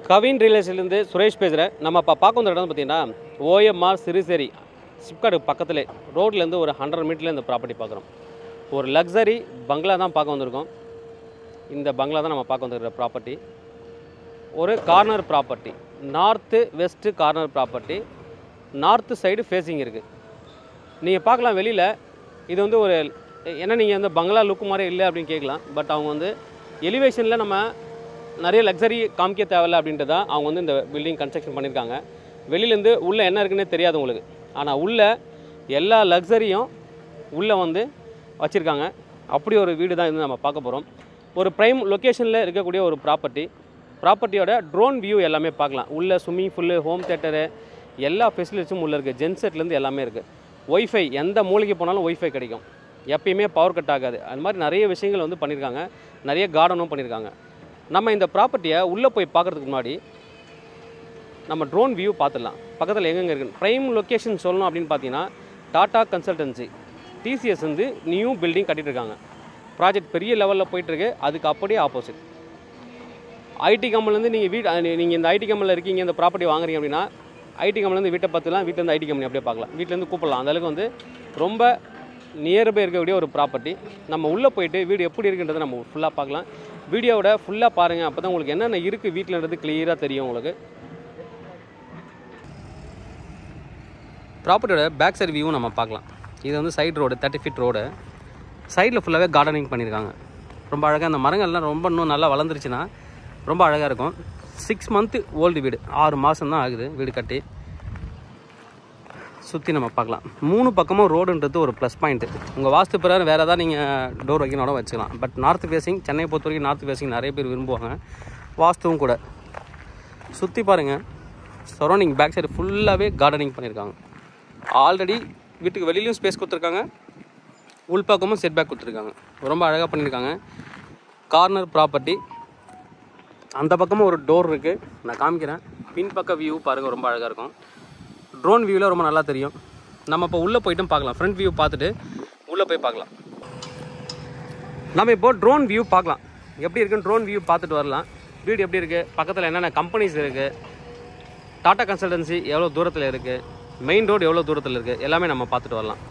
கவின் ரியலேஷன்லேருந்து சுரேஷ் பேசுகிறேன் நம்ம இப்போ பார்க்க வந்த இடம் பார்த்தீங்கன்னா ஓஎம்ஆர் சிறுசேரி சிப்காடு பக்கத்தில் ரோட்லேருந்து ஒரு ஹண்ட்ரட் மீட்டரில் இந்த ப்ராப்பர்ட்டி பார்க்குறோம் ஒரு லக்ஸரி பங்களா தான் பார்க்க வந்திருக்கோம் இந்த பங்களா தான் நம்ம பார்க்க வந்திருக்கிற ப்ராப்பர்ட்டி ஒரு corner property north west corner property north side facing இருக்குது நீங்கள் பார்க்கலாம் வெளியில் இது வந்து ஒரு என்ன நீங்கள் வந்து பங்களா லுக் மாதிரி இல்லை அப்படின்னு கேட்கலாம் பட் அவங்க வந்து எலிவேஷனில் நம்ம நிறைய லக்ஸரி காமிக்க தேவையில்ல அப்படின்ட்டு தான் அவங்க வந்து இந்த பில்டிங் கன்ஸ்ட்ரக்ஷன் பண்ணியிருக்காங்க வெளியிலேருந்து உள்ளே என்ன இருக்குன்னே தெரியாது உங்களுக்கு ஆனால் உள்ளே எல்லா லக்ஸரியும் உள்ளே வந்து வச்சுருக்காங்க அப்படி ஒரு வீடு தான் இது நம்ம பார்க்க போகிறோம் ஒரு ப்ரைம் லொக்கேஷனில் இருக்கக்கூடிய ஒரு ப்ராப்பர்ட்டி ப்ராப்பர்ட்டியோட ட்ரோன் வியூ எல்லாமே பார்க்கலாம் உள்ள ஸ்விம்மிங் ஃபுல்லு ஹோம் தேட்டரு எல்லா ஃபெசிலிட்டிஸும் உள்ளே இருக்குது ஜென்செட்லேருந்து எல்லாமே இருக்குது ஒய்ஃபை எந்த மூலைக்கு போனாலும் ஒய்ஃபை கிடைக்கும் எப்பயுமே பவர் கட் ஆகாது அது மாதிரி நிறைய விஷயங்கள் வந்து பண்ணியிருக்காங்க நிறைய கார்டனும் பண்ணியிருக்காங்க நம்ம இந்த ப்ராப்பர்ட்டியை உள்ளே போய் பார்க்குறதுக்கு முன்னாடி நம்ம ட்ரோன் வியூ பார்த்துடலாம் பக்கத்தில் எங்கெங்கே இருக்குது ப்ரைம் லொக்கேஷன் சொல்லணும் அப்படின்னு பார்த்தீங்கன்னா டாடா கன்சல்டன்சி டிசிஎஸ் வந்து நியூ பில்டிங் கட்டிட்டு இருக்காங்க ப்ராஜெக்ட் பெரிய லெவலில் போயிட்டுருக்கு அதுக்கு அப்படியே ஆப்போசிட் ஐடி கம்பெனிலேருந்து நீங்கள் வீட் நீங்கள் இந்த ஐடி கம்பெனியில் இருக்கீங்க இந்த ப்ராப்பர்ட்டி வாங்குறீங்க அப்படின்னா ஐடி கம்பெனிலேருந்து வீட்டை பார்த்துலாம் வீட்டிலேருந்து ஐடி கம்பெனி அப்படியே பார்க்கலாம் வீட்டிலேருந்து கூப்பிடலாம் அந்தளவுக்கு வந்து ரொம்ப நியர்பை இருக்கக்கூடிய ஒரு ப்ராப்பர்ட்டி நம்ம உள்ளே போயிட்டு வீடு எப்படி இருக்குன்றதை நம்ம ஃபுல்லாக பார்க்கலாம் வீடியோவோட ஃபுல்லாக பாருங்கள் அப்போ தான் உங்களுக்கு என்னென்ன இருக்குது வீட்டிலன்றது கிளியராக தெரியும் உங்களுக்கு ப்ராப்பர்ட்டியோட பேக் சைடு வியூவும் நம்ம பார்க்கலாம் இது வந்து side road thirty feet road சைடில் ஃபுல்லாகவே கார்டனிங் பண்ணியிருக்காங்க ரொம்ப அழகாக அந்த மரங்கள்லாம் ரொம்ப இன்னும் நல்லா வளர்ந்துருச்சுன்னா ரொம்ப அழகாக இருக்கும் சிக்ஸ் மந்த்து ஓல்டு வீடு ஆறு மாதம் தான் ஆகுது வீடு கட்டி சுற்றி நம்ம பார்க்கலாம் மூணு பக்கமும் ரோடுன்றது ஒரு ப்ளஸ் பாயிண்ட்டு உங்கள் வாஸ்து பிரகாரம் வேறு ஏதாவது நீங்கள் டோர் வைக்கணும் வச்சுக்கலாம் பட் நார்த் ஃபேஸிங் சென்னை பொறுத்த வரைக்கும் நார்த் ஃபேஸிங் நிறைய பேர் விரும்புவாங்க வாஸ்துவும் கூட சுற்றி பாருங்கள் சரௌண்டிங் பேக் சைடு ஃபுல்லாகவே கார்டனிங் பண்ணியிருக்காங்க ஆல்ரெடி வீட்டுக்கு வெளியிலையும் ஸ்பேஸ் கொடுத்துருக்காங்க உள்பக்கமும் செட் பேக் கொடுத்துருக்காங்க ரொம்ப அழகாக பண்ணியிருக்காங்க கார்னர் ப்ராப்பர்ட்டி அந்த பக்கமும் ஒரு டோர் இருக்குது நான் காமிக்கிறேன் பின்பக்க வியூ பாருங்கள் ரொம்ப அழகாக இருக்கும் ட்ரோன் வியூவில் ரொம்ப நல்லா தெரியும் நம்ம இப்போ உள்ளே போயிட்டும் பார்க்கலாம் ஃப்ரண்ட் வியூ பார்த்துட்டு உள்ளே போய் பார்க்கலாம் நம்ம இப்போ ட்ரோன் வியூ பார்க்கலாம் எப்படி இருக்குன்னு ட்ரோன் வியூ பார்த்துட்டு வரலாம் வீடு எப்படி இருக்குது பக்கத்தில் என்னென்ன கம்பெனிஸ் இருக்குது டாடா கன்சல்டன்சி எவ்வளோ தூரத்தில் இருக்குது மெயின் ரோடு எவ்வளோ தூரத்தில் இருக்குது எல்லாமே நம்ம பார்த்துட்டு வரலாம்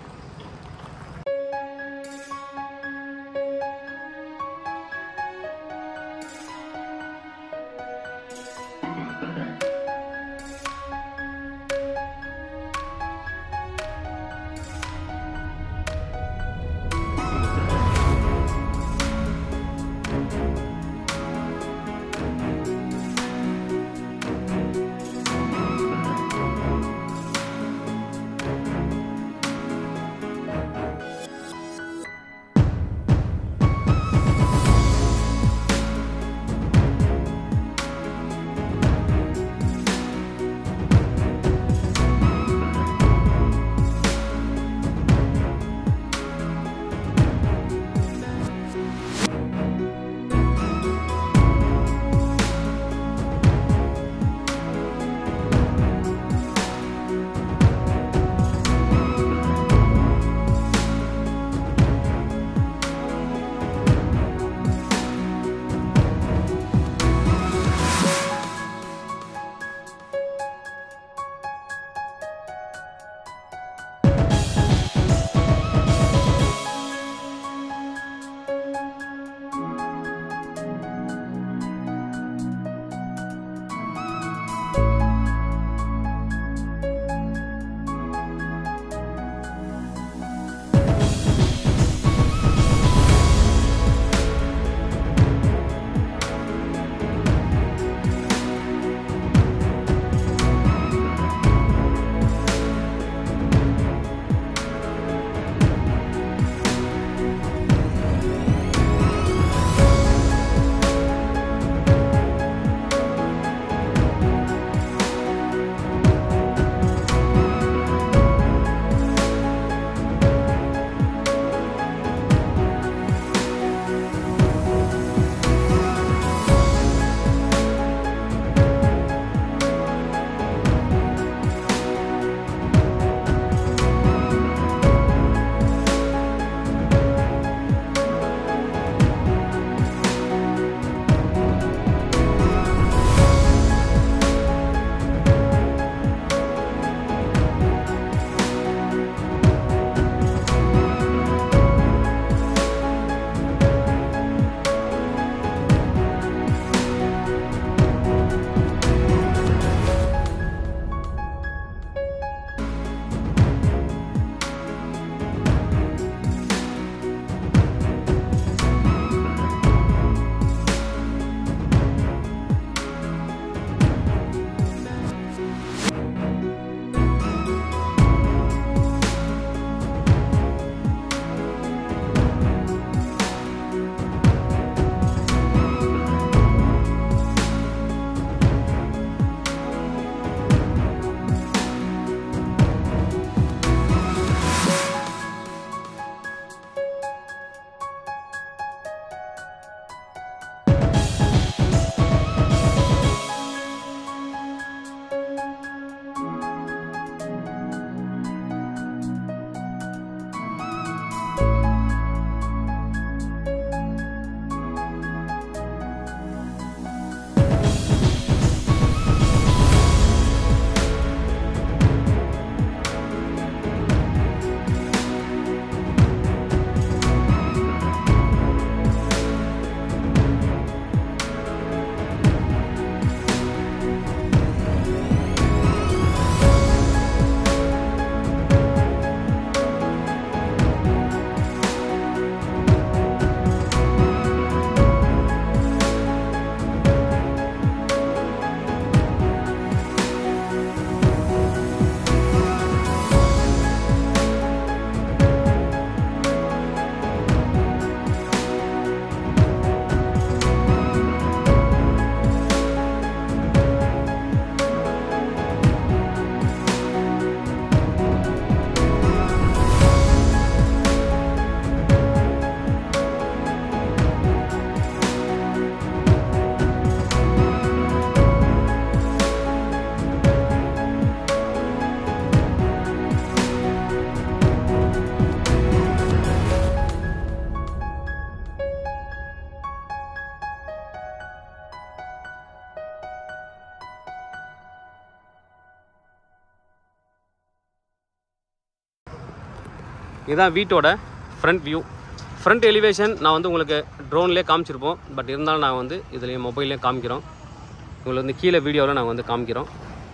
இதுதான் வீட்டோட ஃப்ரண்ட் வியூ ஃப்ரண்ட் எலிவேஷன் நான் வந்து உங்களுக்கு ட்ரோன்லேயே காமிச்சிருப்போம் பட் இருந்தாலும் நான் வந்து இதுலேயே மொபைல்லேயே காமிக்கிறோம் உங்களுக்கு வந்து கீழே வீடியோவில் நாங்கள் வந்து காமிக்கிறோம்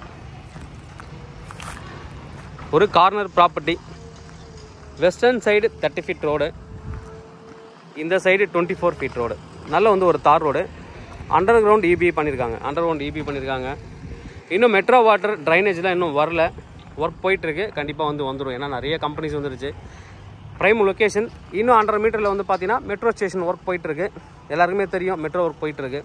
ஒரு corner property western side thirty feet road இந்த side twenty four feet road நல்ல வந்து ஒரு தார் ரோடு அண்டர் கிரவுண்ட் இபி பண்ணியிருக்காங்க அண்டர் கிரவுண்ட் இபி பண்ணியிருக்காங்க இன்னும் மெட்ரோ வாட்டர் ட்ரைனேஜ்லாம் இன்னும் வரல ஒர்க் போயிட்டுருக்கு கண்டிப்பாக வந்து வந்துடும் ஏன்னா நிறைய கம்பெனிஸ் வந்துருச்சு ப்ரைம் லொக்கேஷன் இன்னும் ஹண்ட்ரட் மீட்டரில் வந்து பார்த்தீங்கன்னா மெட்ரோ ஸ்டேஷன் ஒர்க் போயிட்டுருக்கு எல்லாருக்குமே தெரியும் மெட்ரோ ஒர்க் போயிட்டுருக்கு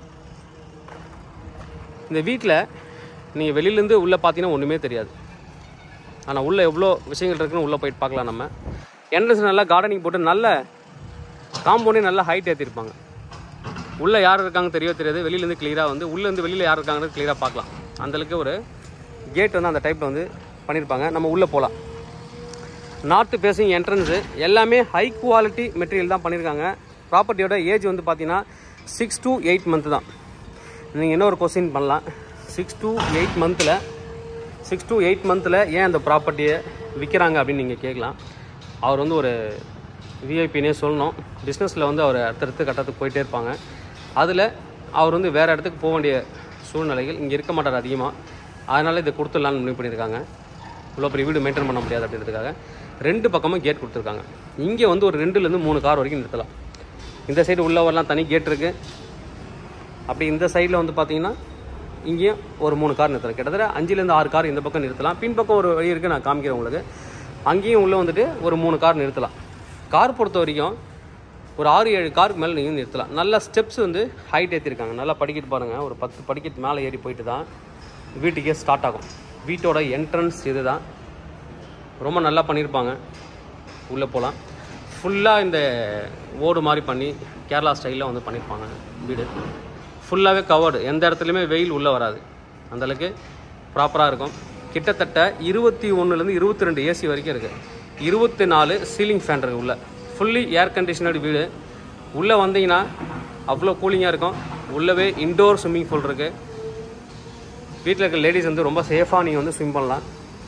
இந்த வீட்டில் நீங்கள் வெளியிலேருந்து உள்ளே பார்த்தீங்கன்னா ஒன்றுமே தெரியாது ஆனால் உள்ளே எவ்வளோ விஷயங்கள் இருக்குன்னு உள்ளே போயிட்டு பார்க்கலாம் நம்ம என்ட்ரன்ஸ் நல்லா கார்டனிங் போட்டு நல்ல காம்பவுண்டே நல்லா ஹைட் ஏற்றிருப்பாங்க உள்ளே யார் இருக்காங்க தெரியவே தெரியாது வெளியிலேருந்து கிளியராக வந்து உள்ளேருந்து வெளியில் யார் இருக்காங்கன்னு கிளியராக பார்க்கலாம் அந்தளவுக்கு ஒரு கேட் வந்து அந்த டைப்பில் வந்து பண்ணியிருப்பாங்க நம்ம உள்ளே போகலாம் நார்த் ஃபேஸிங் என்ட்ரன்ஸு எல்லாமே ஹை குவாலிட்டி மெட்டீரியல் தான் பண்ணியிருக்காங்க ப்ராப்பர்ட்டியோட ஏஜ் வந்து பார்த்தீங்கன்னா சிக்ஸ் to எயிட் மந்த் தான் நீங்கள் என்ன ஒரு கொஸ்டின் பண்ணலாம் சிக்ஸ் to எயிட் மந்தில் சிக்ஸ் to எயிட் மந்தில் ஏன் அந்த ப்ராப்பர்ட்டியை விற்கிறாங்க அப்படின்னு நீங்கள் கேட்கலாம் அவர் வந்து ஒரு விஐபினே சொல்லணும் பிஸ்னஸில் வந்து அவர் அடுத்தடுத்து கட்டத்துக்கு போயிட்டே இருப்பாங்க அதில் அவர் வந்து வேறு இடத்துக்கு போக வேண்டிய சூழ்நிலைகள் இங்கே இருக்க மாட்டார் அதிகமாக அதனால் இதை கொடுத்துடலான்னு முடிவு பண்ணியிருக்காங்க இவ்வளோ பெரிய வீடு மெயின்டைன் பண்ண முடியாது அப்படின்றதுக்காக ரெண்டு பக்கமும் கேட் கொடுத்துருக்காங்க இங்கே வந்து ஒரு ரெண்டுலேருந்து மூணு கார் வரைக்கும் நிறுத்தலாம் இந்த சைடு உள்ள வரலாம் தனி கேட் இருக்குது அப்படி இந்த சைடில் வந்து பார்த்தீங்கன்னா இங்கேயும் ஒரு மூணு கார் நிறுத்தலாம் கிட்டத்தட்ட அஞ்சுலேருந்து ஆறு கார் இந்த பக்கம் நிறுத்தலாம் பின்பக்கம் ஒரு வழி இருக்குது நான் காமிக்கிறேன் உங்களுக்கு அங்கேயும் உள்ளே வந்துட்டு ஒரு மூணு கார் நிறுத்தலாம் கார் பொறுத்த வரைக்கும் ஒரு ஆறு ஏழு காருக்கு மேலே நீங்கள் நிறுத்தலாம் நல்ல ஸ்டெப்ஸ் வந்து ஹைட் ஏற்றிருக்காங்க நல்லா படிக்கட்டு பாருங்கள் ஒரு பத்து படிக்கட்டு மேலே ஏறி போயிட்டு தான் வீட்டுக்கே ஸ்டார்ட் ஆகும் வீட்டோட என்ட்ரன்ஸ் இது தான் ரொம்ப நல்லா பண்ணியிருப்பாங்க உள்ளே போகலாம் ஃபுல்லாக இந்த ஓடு மாதிரி பண்ணி கேரளா ஸ்டைலில் வந்து பண்ணியிருப்பாங்க வீடு ஃபுல்லாகவே கவர்டு எந்த இடத்துலையுமே வெயில் உள்ளே வராது அந்தளவுக்கு ப்ராப்பராக இருக்கும் கிட்டத்தட்ட இருபத்தி ஒன்றுலேருந்து இருபத்தி ரெண்டு ஏசி வரைக்கும் இருக்குது இருபத்தி நாலு சீலிங் ஃபேன் இருக்குது உள்ள ஃபுல்லி ஏர் கண்டிஷனர்டு வீடு உள்ளே வந்தீங்கன்னா அவ்வளோ கூலிங்காக இருக்கும் உள்ளவே இன்டோர் ஸ்விம்மிங் பூல் இருக்குது வீட்டில் இருக்க லேடிஸ் வந்து ரொம்ப சேஃபாக நீங்கள் வந்து ஸ்விம் பண்ணலாம்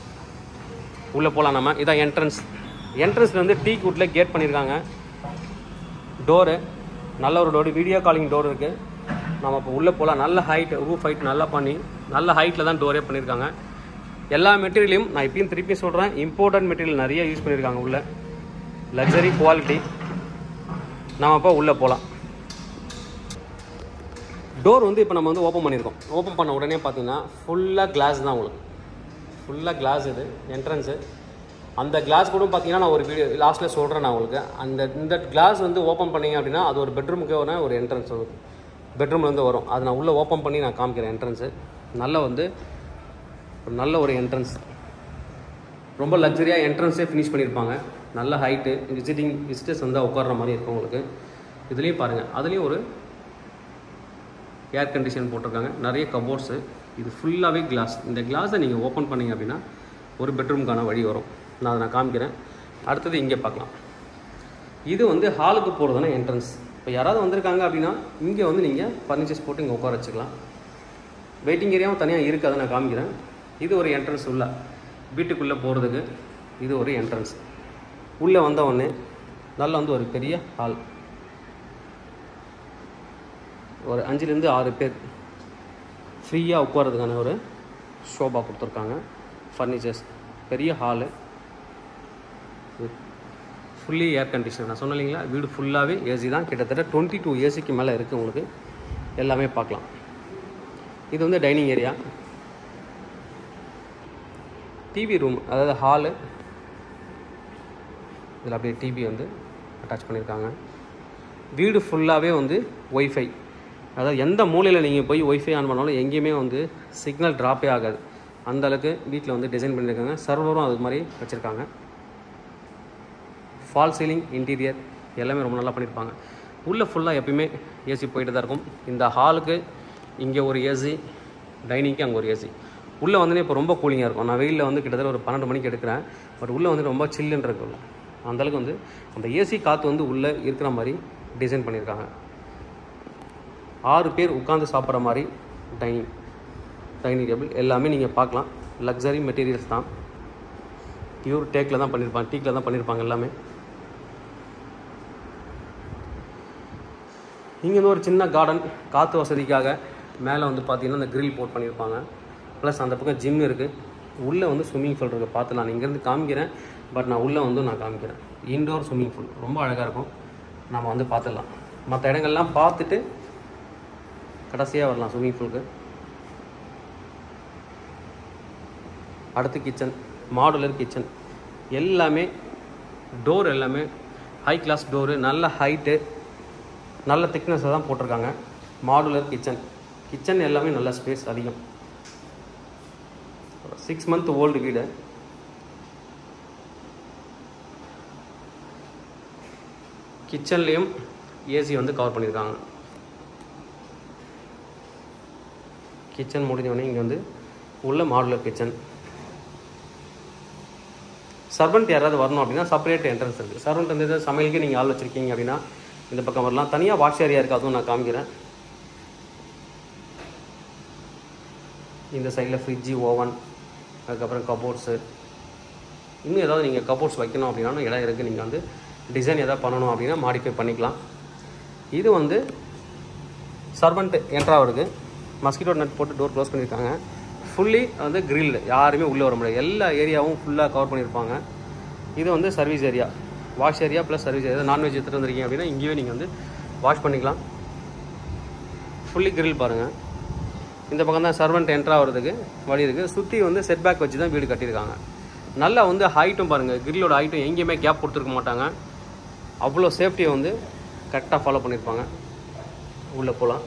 உள்ளே போகலாம் நம்ம இதான் என்ட்ரன்ஸ் என்ட்ரன்ஸில் வந்து டீ கூட்டில் கேட் பண்ணியிருக்காங்க டோரு நல்ல ஒரு டோரு வீடியோ காலிங் டோர் இருக்குது நம்ம இப்போ உள்ளே போகலாம் நல்ல ஹைட் ரூஃப் ஹைட் நல்லா பண்ணி நல்ல ஹைட்டில் தான் டோரே பண்ணியிருக்காங்க எல்லா மெட்டீரியலையும் நான் இப்பயும் திருப்பி சொல்கிறேன் இம்போர்ட்டன்ட் மெட்டீரியல் நிறைய யூஸ் பண்ணியிருக்காங்க உள்ளே லக்ஸரி குவாலிட்டி நாம் இப்போ உள்ளே போகலாம் டோர் வந்து இப்போ நம்ம வந்து ஓப்பன் பண்ணியிருக்கோம் ஓப்பன் பண்ண உடனே பார்த்தீங்கன்னா ஃபுல்லாக கிளாஸ் தான் உங்களுக்கு ஃபுல்லாக கிளாஸ் இது என்ட்ரன்ஸு அந்த கிளாஸ் கூட பார்த்தீங்கன்னா நான் ஒரு வீடியோ லாஸ்ட்டில் சொல்கிறேன் நான் உங்களுக்கு அந்த இந்த கிளாஸ் வந்து ஓப்பன் பண்ணீங்க அப்படின்னா அது ஒரு பெட்ரூமுக்கு வர ஒரு என்ட்ரன்ஸ் வந்து பெட்ரூம்லேருந்து வரும் அதை நான் உள்ளே ஓப்பன் பண்ணி நான் காமிக்கிறேன் என்ட்ரன்ஸு நல்ல வந்து ஒரு நல்ல ஒரு என்ட்ரன்ஸ் ரொம்ப லக்ஸரியாக என்ட்ரன்ஸே ஃபினிஷ் பண்ணியிருப்பாங்க நல்ல ஹைட்டு விசிட்டிங் விசிட்டர்ஸ் வந்து உட்கார்ற மாதிரி இருக்கும் உங்களுக்கு இதுலேயும் பாருங்கள் அதுலேயும் ஒரு ஏர் கண்டிஷன் போட்டிருக்காங்க நிறைய கபோர்ட்ஸு இது ஃபுல்லாகவே கிளாஸ் இந்த கிளாஸை நீங்கள் ஓப்பன் பண்ணீங்க அப்படின்னா ஒரு பெட்ரூம்க்கான வழி வரும் நான் அதை நான் காமிக்கிறேன் அடுத்தது இங்கே பார்க்கலாம் இது வந்து ஹாலுக்கு போகிறதான என்ட்ரன்ஸ் இப்போ யாராவது வந்திருக்காங்க அப்படின்னா இங்கே வந்து நீங்கள் ஃபர்னிச்சர்ஸ் போட்டு இங்கே உட்கார வச்சுக்கலாம் வெயிட்டிங் ஏரியாவும் தனியாக இருக்குது அதை நான் காமிக்கிறேன் இது ஒரு என்ட்ரன்ஸ் உள்ள வீட்டுக்குள்ளே போகிறதுக்கு இது ஒரு என்ட்ரன்ஸ் உள்ளே வந்த உடனே நல்ல வந்து ஒரு பெரிய ஹால் ஒரு அஞ்சுலேருந்து ஆறு பேர் ஃப்ரீயாக உட்காரதுக்கான ஒரு ஷோபா கொடுத்துருக்காங்க ஃபர்னிச்சர்ஸ் பெரிய ஹாலு ஃபுல்லி ஏர் கண்டிஷன் நான் சொன்னேன் இல்லைங்களா வீடு ஃபுல்லாகவே ஏசி தான் கிட்டத்தட்ட டுவெண்ட்டி டூ ஏசிக்கு மேலே இருக்குது உங்களுக்கு எல்லாமே பார்க்கலாம் இது வந்து டைனிங் ஏரியா டிவி ரூம் அதாவது ஹாலு இதில் அப்படியே டிவி வந்து அட்டாச் பண்ணியிருக்காங்க வீடு ஃபுல்லாகவே வந்து ஒய்ஃபை அதாவது எந்த மூலையில் நீங்கள் போய் ஒய்ஃபை ஆன் பண்ணாலும் எங்கேயுமே வந்து சிக்னல் ட்ராப்பே ஆகாது அந்த அளவுக்கு வீட்டில் வந்து டிசைன் பண்ணியிருக்காங்க சர்வரும் அது மாதிரி வச்சுருக்காங்க ஃபால் சீலிங் இன்டீரியர் எல்லாமே ரொம்ப நல்லா பண்ணியிருப்பாங்க உள்ளே ஃபுல்லாக எப்பயுமே ஏசி போயிட்டு தான் இருக்கும் இந்த ஹாலுக்கு இங்கே ஒரு ஏசி டைனிங்க்கு அங்கே ஒரு ஏசி உள்ளே வந்து இப்போ ரொம்ப கூலிங்காக இருக்கும் நான் வெயிலில் வந்து கிட்டத்தட்ட ஒரு பன்னெண்டு மணிக்கு எடுக்கிறேன் பட் உள்ளே வந்து ரொம்ப சில்லுன்னு இருக்கு உள்ள அந்தளவுக்கு வந்து அந்த ஏசி காற்று வந்து உள்ளே இருக்கிற மாதிரி டிசைன் பண்ணியிருக்காங்க ஆறு பேர் உட்காந்து சாப்பிட்ற மாதிரி டைனிங் டைனிங் டேபிள் எல்லாமே நீங்கள் பார்க்கலாம் லக்ஸரி மெட்டீரியல்ஸ் தான் பியூர் டேக்கில் தான் பண்ணியிருப்பாங்க டீக்கில் தான் பண்ணியிருப்பாங்க எல்லாமே இங்கே வந்து ஒரு சின்ன கார்டன் காற்று வசதிக்காக மேலே வந்து பார்த்தீங்கன்னா இந்த grill போட் பண்ணியிருப்பாங்க ப்ளஸ் அந்த பக்கம் ஜிம் இருக்குது உள்ளே வந்து ஸ்விம்மிங் பூல் இருக்குது பார்த்து நான் இங்கேருந்து காமிக்கிறேன் பட் நான் உள்ளே வந்து நான் காமிக்கிறேன் இன்டோர் ஸ்விம்மிங் பூல் ரொம்ப அழகாக இருக்கும் நம்ம வந்து பார்த்துடலாம் மற்ற இடங்கள்லாம் பார்த்துட்டு கடைசியாக வரலாம் ஸ்விம்மிங் பூலுக்கு அடுத்து கிச்சன் மாடுலர் கிச்சன் எல்லாமே டோர் எல்லாமே ஹை கிளாஸ் டோரு நல்ல ஹைட்டு நல்ல திக்னஸை தான் போட்டிருக்காங்க மாடுலர் கிச்சன் கிச்சன் எல்லாமே நல்ல ஸ்பேஸ் அதிகம் சிக்ஸ் மந்த் ஓல்டு வீடு கிச்சன்லேயும் ஏசி வந்து கவர் பண்ணியிருக்காங்க கிச்சன் முடிஞ்சவொடனே இங்கே வந்து உள்ள மாடுலர் கிச்சன் சர்வெண்ட் யாராவது வரணும் அப்படின்னா செப்பரேட் என்ட்ரன்ஸ் இருக்குது சர்வெண்ட் வந்து எதாவது சமையலுக்கு நீங்கள் ஆள் வச்சுருக்கீங்க அப்படின்னா இந்த பக்கம் வரலாம் தனியாக வாஷ் ஏரியா இருக்குது அதுவும் நான் காமிக்கிறேன் இந்த சைடில் ஃப்ரிட்ஜு ஓவன் அதுக்கப்புறம் கபோர்ட்ஸு இன்னும் ஏதாவது நீங்கள் கபோர்ட்ஸ் வைக்கணும் அப்படின்னா இடம் இருக்குது நீங்கள் வந்து டிசைன் எதாவது பண்ணணும் அப்படின்னா மாடிஃபை பண்ணிக்கலாம் இது வந்து சர்வெண்ட் என்ட்ராக மஸ்கிட்டோ நெட் போட்டு டோர் க்ளோஸ் பண்ணியிருக்காங்க ஃபுல்லி வந்து கிரில் யாருமே உள்ளே வர முடியாது எல்லா ஏரியாவும் ஃபுல்லாக கவர் பண்ணியிருப்பாங்க இது வந்து service area wash area plus service area non veg எடுத்துகிட்டு வந்திருக்கீங்க அப்படின்னா இங்கேயே நீங்கள் வந்து வாஷ் பண்ணிக்கலாம் ஃபுல்லி கிரில் பாருங்கள் இந்த பக்கம் தான் சர்வெண்ட் என்ட்ரா ஆகிறதுக்கு வழி இருக்குது சுற்றி வந்து செட் பேக் வச்சு தான் வீடு கட்டியிருக்காங்க நல்லா வந்து ஹைட்டும் பாருங்கள் கிரில்லோட ஹைட்டும் எங்கேயுமே கேப் கொடுத்துருக்க மாட்டாங்க அவ்வளோ சேஃப்டியை வந்து கரெக்டாக ஃபாலோ பண்ணியிருப்பாங்க உள்ளே போகலாம்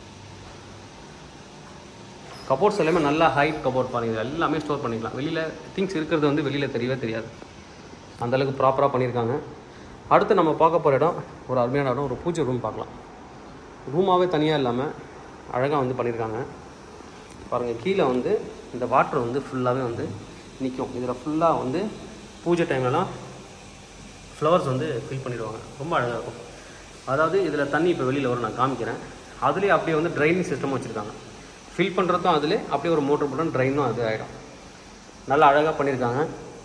கபோர்ட்ஸ் எல்லாமே நல்லா ஹைட் கபோர்ட் பாருங்க இது எல்லாமே ஸ்டோர் பண்ணிக்கலாம் வெளியில் திங்ஸ் இருக்கிறது வந்து வெளியில் தெரியவே தெரியாது அந்த அளவுக்கு ப்ராப்பராக பண்ணியிருக்காங்க அடுத்து நம்ம பார்க்க போகிற இடம் ஒரு அருமையான இடம் ஒரு பூஜை ரூம் பார்க்கலாம் ரூமாகவே தனியாக இல்லாமல் அழகாக வந்து பண்ணியிருக்காங்க பாருங்கள் கீழே வந்து இந்த வாட்டர் வந்து ஃபுல்லாகவே வந்து நிற்கும் இதில் ஃபுல்லாக வந்து பூஜை டைம்லலாம் ஃப்ளவர்ஸ் வந்து ஃபில் பண்ணிடுவாங்க ரொம்ப அழகாக இருக்கும் அதாவது இதில் தண்ணி இப்போ வெளியில் வரும் நான் காமிக்கிறேன் அதுலேயே அப்படியே வந்து ட்ரைனிங் சிஸ்டம் வச்சுருக்காங்க ஃபில் பண்ணுறதும் அதில் அப்படியே ஒரு மோட்டர் போட்டோம் ட்ரைனும் அது ஆகிடும் நல்லா அழகாக பண்ணியிருக்காங்க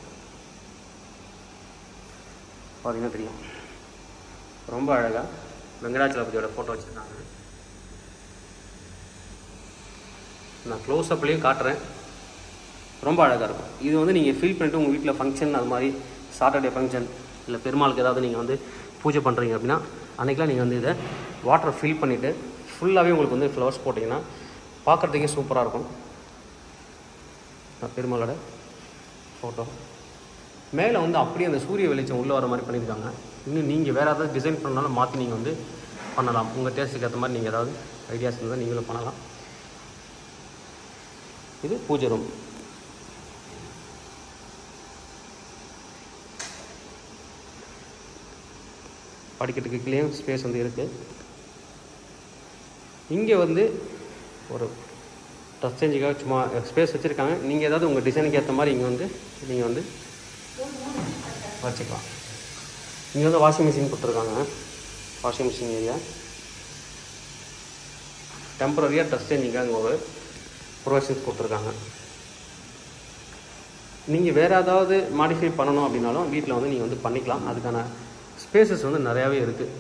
பார்த்தீங்கன்னா தெரியும் ரொம்ப அழகாக வெங்கடாச்சலபதியோட ஃபோட்டோ வச்சுருக்காங்க நான் க்ளோஸ் அப்லேயும் காட்டுறேன் ரொம்ப அழகாக இருக்கும் இது வந்து நீங்கள் ஃபீல் பண்ணிட்டு உங்கள் வீட்டில் ஃபங்க்ஷன் அது மாதிரி சாட்டர்டே ஃபங்க்ஷன் இல்லை பெருமாளுக்கு ஏதாவது நீங்கள் வந்து பூஜை பண்ணுறீங்க அப்படின்னா அன்றைக்கெலாம் நீங்கள் வந்து இதை வாட்டரை ஃபில் பண்ணிவிட்டு ஃபுல்லாகவே உங்களுக்கு வந்து ஃப்ளவர்ஸ் போட்டிங்கன்னா பார்க்குறதுக்கே சூப்பராக இருக்கும் நான் பெருமாளோட ஃபோட்டோ மேலே வந்து அப்படியே அந்த சூரிய வெளிச்சம் உள்ளே வர மாதிரி பண்ணியிருக்காங்க இன்னும் நீங்கள் வேறு ஏதாவது டிசைன் பண்ணாலும் மாற்றி நீங்கள் வந்து பண்ணலாம் உங்கள் டேஸ்ட்டுக்கு ஏற்ற மாதிரி நீங்கள் ஏதாவது ஐடியாஸ் இருந்தால் நீங்களும் பண்ணலாம் இது பூஜை ரூம் படிக்கட்டுக்கு கீழே ஸ்பேஸ் வந்து இருக்குது இங்கே வந்து ஒரு டச் சேஞ்சுக்காக சும்மா ஸ்பேஸ் வச்சுருக்காங்க நீங்கள் ஏதாவது உங்கள் டிசைனுக்கு ஏற்ற மாதிரி இங்கே வந்து நீங்கள் வந்து வச்சுக்கலாம் இங்கே வந்து வாஷிங் மிஷின் கொடுத்துருக்காங்க வாஷிங் மிஷின் ஏரியா டெம்பரரியாக டச் சேஞ்சிங்காக அங்கே ஒரு ப்ரொவிஷன்ஸ் கொடுத்துருக்காங்க நீங்கள் வேறு ஏதாவது மாடிஃபை பண்ணணும் அப்படின்னாலும் வீட்டில் வந்து நீங்கள் வந்து பண்ணிக்கலாம் அதுக்கான ஸ்பேசஸ் வந்து நிறையாவே இருக்குது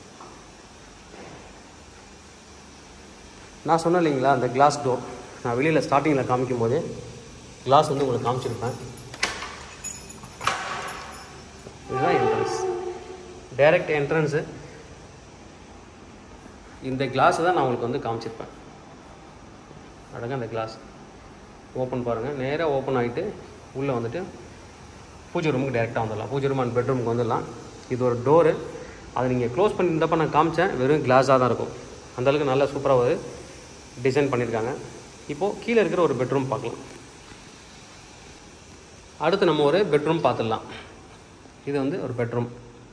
நான் சொன்னேன் இல்லைங்களா அந்த கிளாஸ் டோர் நான் வெளியில் ஸ்டார்டிங்கில் காமிக்கும் போதே கிளாஸ் வந்து உங்களுக்கு காமிச்சிருப்பேன் இதுதான் என்ட்ரன்ஸ் டைரக்ட் என்ட்ரன்ஸு இந்த கிளாஸை தான் நான் உங்களுக்கு வந்து காமிச்சிருப்பேன் அழகாக அந்த கிளாஸ் ஓப்பன் பாருங்கள் நேராக ஓப்பன் ஆகிட்டு உள்ளே வந்துட்டு பூஜை ரூமுக்கு டேரெக்டாக வந்துடலாம் பூஜை ரூம் அண்ட் பெட்ரூமுக்கு வந்துடலாம் இது ஒரு டோரு அதை நீங்கள் க்ளோஸ் பண்ணியிருந்தப்ப நான் காமிச்சேன் வெறும் கிளாஸாக தான் இருக்கும் அந்தளவுக்கு நல்லா சூப்பராக ஒரு டிசைன் பண்ணியிருக்காங்க இப்போது கீழே இருக்கிற ஒரு பெட்ரூம் பார்க்கலாம் அடுத்து நம்ம ஒரு பெட்ரூம் பார்த்துடலாம் இது வந்து ஒரு பெட்ரூம்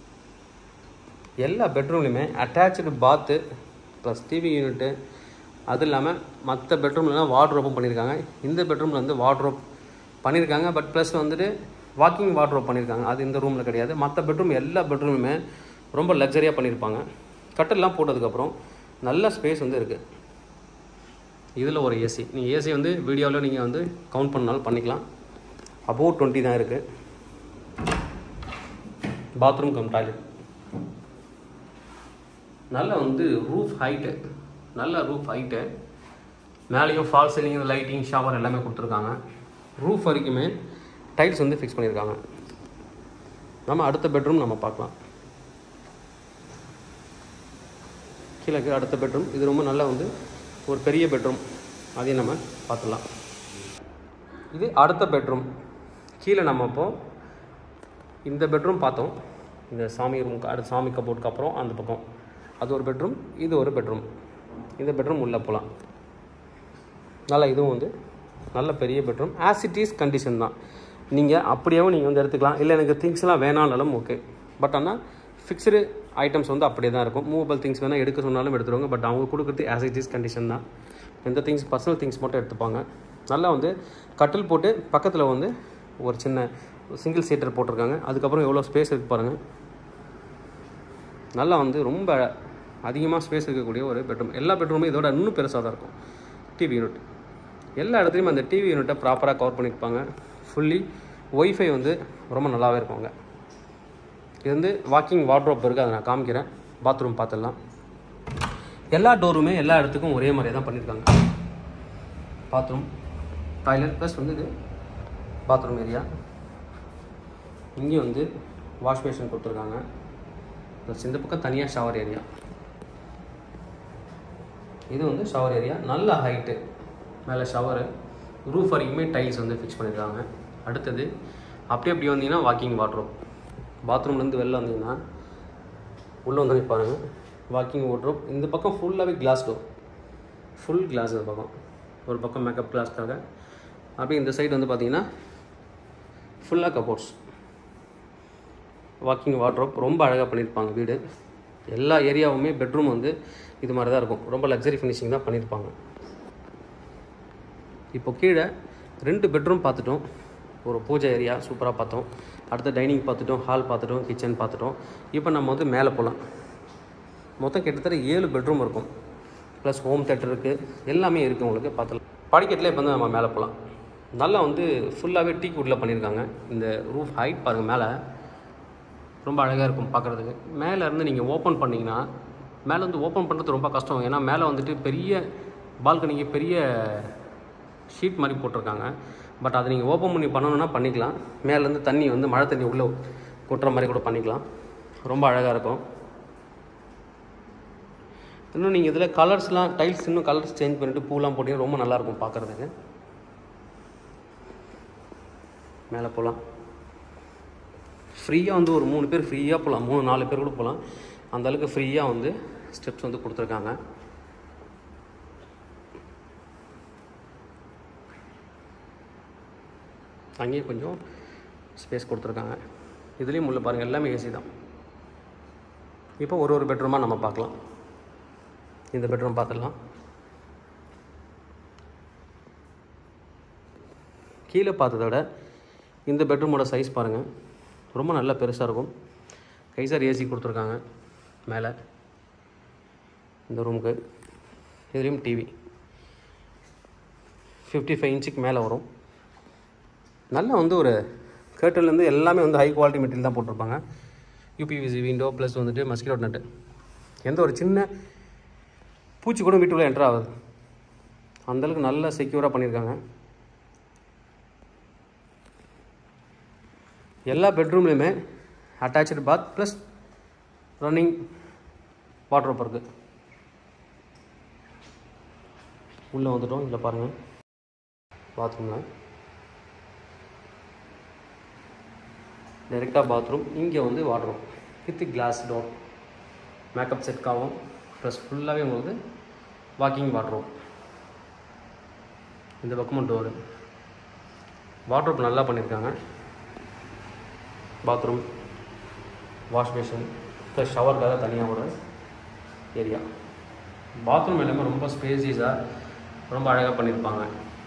எல்லா பெட்ரூம்லையுமே attach bath plus TV unit அது இல்லாமல் மற்ற பெட்ரூம்லலாம் வார்ட்ரோப்பும் பண்ணியிருக்காங்க இந்த பெட்ரூமில் வந்து வார்ட்ரோப் பண்ணியிருக்காங்க பட் ப்ளஸ் வந்துட்டு வாக்கிங் வார்ட்ரோப் பண்ணியிருக்காங்க அது இந்த ரூமில் கிடையாது மற்ற பெட்ரூம் எல்லா பெட்ரூமுமே ரொம்ப லக்ஸரியாக பண்ணியிருப்பாங்க கட்டெல்லாம் போட்டதுக்கப்புறம் நல்ல ஸ்பேஸ் வந்து இருக்குது இதில் ஒரு ஏசி நீங்கள் ஏசி வந்து வீடியோவில் நீங்கள் வந்து கவுண்ட் பண்ணாலும் பண்ணிக்கலாம் அபோவ் டுவெண்ட்டி தான் இருக்குது பாத்ரூம் கம் டாய்லெட் நல்ல வந்து ரூஃப் ஹைட்டு நல்ல ரூஃப் ஹைட்டு மேலேயும் ஃபால் சீலிங் லைட்டிங் ஷவர் எல்லாமே கொடுத்துருக்காங்க ரூஃப் வரைக்குமே டைல்ஸ் வந்து ஃபிக்ஸ் பண்ணியிருக்காங்க நம்ம அடுத்த பெட்ரூம் நம்ம பார்க்கலாம் கீழே கீழே அடுத்த பெட்ரூம் இது ரொம்ப நல்லா வந்து ஒரு பெரிய பெட்ரூம் அதையும் நம்ம பார்த்துடலாம் இது அடுத்த பெட்ரூம் கீழே நம்ம இப்போ இந்த பெட்ரூம் பார்த்தோம் இந்த சாமி ரூமுக்கு அடுத்த சாமி கபோர்டுக்கு அப்புறம் அந்த பக்கம் அது ஒரு பெட்ரூம் இது ஒரு பெட்ரூம் இந்த பெட்ரூம் உள்ளே போகலாம் நல்லா இதுவும் வந்து நல்ல பெரிய bedroom as it is condition தான் நீங்கள் அப்படியேவும் நீங்கள் வந்து எடுத்துக்கலாம் இல்லை எனக்கு திங்ஸ்லாம் வேணாலும் ஓகே பட் ஆனால் ஃபிக்ஸ்டு ஐட்டம்ஸ் வந்து அப்படியே தான் இருக்கும் மூவபிள் திங்ஸ் வேணால் எடுக்க சொன்னாலும் எடுத்துருவாங்க பட் அவங்க கொடுக்குறது ஆஸ் இட் இஸ் கண்டிஷன் தான் எந்த திங்ஸ் பர்சனல் திங்ஸ் மட்டும் எடுத்துப்பாங்க நல்லா வந்து கட்டில் போட்டு பக்கத்தில் வந்து ஒரு சின்ன சிங்கிள் சீட்டர் போட்டிருக்காங்க அதுக்கப்புறம் எவ்வளோ ஸ்பேஸ் இருக்கு பாருங்கள் நல்லா வந்து ரொம்ப அதிகமாக ஸ்பேஸ் இருக்கக்கூடிய ஒரு பெட்ரூம் எல்லா பெட்ரூமும் இதோட இன்னும் பெருசாக தான் இருக்கும் டிவி யூனிட் எல்லா இடத்துலையும் அந்த டிவி யூனிட்டை ப்ராப்பராக கவர் பண்ணியிருப்பாங்க ஃபுல்லி ஒய்ஃபை வந்து ரொம்ப நல்லாவே இருக்குங்க இது வந்து வாக்கிங் வார்ட்ரோப் இருக்குது அதை நான் காமிக்கிறேன் பாத்ரூம் பார்த்துடலாம் எல்லா டோருமே எல்லா இடத்துக்கும் ஒரே மாதிரியே தான் பண்ணியிருக்காங்க பாத்ரூம் டாய்லெட் ப்ளஸ் வந்து இது பாத்ரூம் ஏரியா இங்கே வந்து வாஷ் பேஷன் கொடுத்துருக்காங்க ப்ளஸ் இந்த பக்கம் தனியாக ஷவர் ஏரியா இது வந்து ஷவர் ஏரியா நல்ல ஹைட்டு மேலே ஷவரு ரூஃப் வரைக்குமே டைல்ஸ் வந்து ஃபிக்ஸ் பண்ணியிருக்காங்க அடுத்தது அப்படியே அப்படி வந்தீங்கன்னா வாக்கிங் வாட்ரோப் பாத்ரூம்லேருந்து வெளில வந்தீங்கன்னா உள்ளே வந்து பாருங்கள் வாக்கிங் வாட்ரோப் இந்த பக்கம் ஃபுல்லாகவே கிளாஸ் டோர் ஃபுல் கிளாஸ் இந்த பக்கம் ஒரு பக்கம் மேக்கப் கிளாஸ்க்காக அப்படியே இந்த சைடு வந்து பார்த்தீங்கன்னா ஃபுல்லாக கபோர்ட்ஸ் வாக்கிங் வாட்ரோப் ரொம்ப அழகாக பண்ணியிருப்பாங்க வீடு எல்லா ஏரியாவுமே பெட்ரூம் வந்து இது மாதிரி தான் இருக்கும் ரொம்ப லக்ஸரி ஃபினிஷிங் தான் பண்ணியிருப்பாங்க இப்போ கீழே ரெண்டு பெட்ரூம் பார்த்துட்டோம் ஒரு பூஜை ஏரியா சூப்பராக பார்த்தோம் அடுத்து டைனிங் பார்த்துட்டோம் ஹால் பார்த்துட்டோம் கிச்சன் பார்த்துட்டோம் இப்போ நம்ம வந்து மேலே போகலாம் மொத்தம் கிட்டத்தட்ட ஏழு பெட்ரூம் இருக்கும் ப்ளஸ் ஹோம் தேட்டர் இருக்குது எல்லாமே இருக்குது உங்களுக்கு பார்த்துலாம் படிக்கட்டில் இப்போ வந்து நம்ம மேலே போகலாம் நல்லா வந்து ஃபுல்லாகவே டீ குட்டில் பண்ணியிருக்காங்க இந்த ரூஃப் ஹைட் பாருங்கள் மேலே ரொம்ப அழகாக இருக்கும் பார்க்குறதுக்கு மேலே இருந்து நீங்கள் ஓப்பன் பண்ணிங்கன்னா மேலே வந்து ஓப்பன் பண்ணுறது ரொம்ப கஷ்டம் ஏன்னா மேலே வந்துட்டு பெரிய பால்கனிக்கு பெரிய ஷீட் மாதிரி போட்டிருக்காங்க பட் அதை நீங்கள் ஓப்பன் பண்ணி பண்ணணுன்னா பண்ணிக்கலாம் மேலேருந்து தண்ணி வந்து மழை தண்ணி உள்ளே கொட்டுற மாதிரி கூட பண்ணிக்கலாம் ரொம்ப அழகாக இருக்கும் இன்னும் நீங்கள் இதில் கலர்ஸ்லாம் டைல்ஸ் இன்னும் கலர்ஸ் சேஞ்ச் பண்ணிவிட்டு பூலாம் போட்டிங்கன்னா ரொம்ப நல்லாயிருக்கும் பார்க்குறதுக்கு மேலே போகலாம் ஃப்ரீயாக வந்து ஒரு மூணு பேர் ஃப்ரீயாக போகலாம் மூணு நாலு பேர் கூட போகலாம் அந்த அளவுக்கு ஃப்ரீயாக வந்து ஸ்டெப்ஸ் வந்து கொடுத்துருக்காங்க அங்கேயும் கொஞ்சம் ஸ்பேஸ் கொடுத்துருக்காங்க இதுலேயும் உள்ள பாருங்கள் எல்லாமே ஏசி தான் இப்போ ஒரு ஒரு பெட்ரூமாக நம்ம பார்க்கலாம் இந்த பெட்ரூம் பார்த்துடலாம் கீழே பார்த்ததை விட இந்த பெட்ரூமோட சைஸ் பாருங்கள் ரொம்ப நல்ல பெருசாக இருக்கும் கைசார் ஏசி கொடுத்துருக்காங்க மேலே இந்த ரூமுக்கு இதுலேயும் டிவி ஃபிஃப்டி ஃபைவ் இன்ச்சுக்கு மேலே வரும் நல்ல வந்து ஒரு கேர்டன்லேருந்து எல்லாமே வந்து ஹை குவாலிட்டி மெட்டீரியல் தான் போட்டிருப்பாங்க யூபிவிசி விண்டோ ப்ளஸ் வந்துட்டு மஸ்கிலோ நட்டு எந்த ஒரு சின்ன பூச்சி கூட வீட்டுக்குள்ளே என்ட்ரு ஆகுது அந்தளவுக்கு நல்லா செக்யூராக பண்ணியிருக்காங்க எல்லா பெட்ரூம்லேயுமே attach bath plus running wardrobe இருக்குது உள்ளே வந்துட்டோம் இதில் பாருங்கள் பாத்ரூமில் டைரெக்டாக பாத்ரூம் இங்கே வந்து wardrobe with glass door makeup செட்காவும் ப்ளஸ் ஃபுல்லாகவே உங்களுக்கு வாக்கிங் வாட்ரூம் இந்த பக்கமும் டோரு வாட்ரூப் நல்லா பண்ணியிருக்காங்க பாத்ரூம் வாஷ் பேஷன் ப்ளஸ் ஷவருக்காக தனியாக ஒரு ஏரியா பாத்ரூம் எல்லாமே ரொம்ப ஸ்பேசியஸாக ரொம்ப அழகாக பண்ணியிருப்பாங்க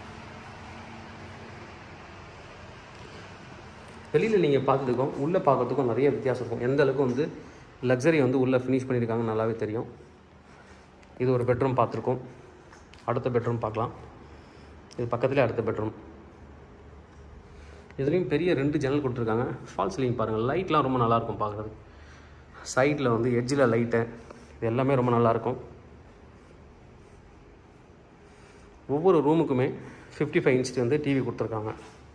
வெளியில் நீங்கள் பார்த்துருக்கோம் உள்ளே பார்க்கறதுக்கும் நிறைய வித்தியாசம் இருக்கும் எந்த அளவுக்கு வந்து லக்ஸரி வந்து உள்ளே ஃபினிஷ் பண்ணியிருக்காங்க நல்லாவே தெரியும் இது ஒரு பெட்ரூம் பார்த்துருக்கோம் அடுத்த பெட்ரூம் பார்க்கலாம் இது பக்கத்துலேயே அடுத்த பெட்ரூம் இதுலேயும் பெரிய ரெண்டு ஜன்னல் கொடுத்துருக்காங்க ஃபால் சீலிங் பாருங்கள் லைட்லாம் ரொம்ப நல்லாயிருக்கும் பார்க்குறது சைடில் வந்து எட்ஜில் லைட்டு இது எல்லாமே ரொம்ப நல்லாயிருக்கும் ஒவ்வொரு ரூமுக்குமே ஃபிஃப்டி ஃபைவ் இன்ச் வந்து டிவி கொடுத்துருக்காங்க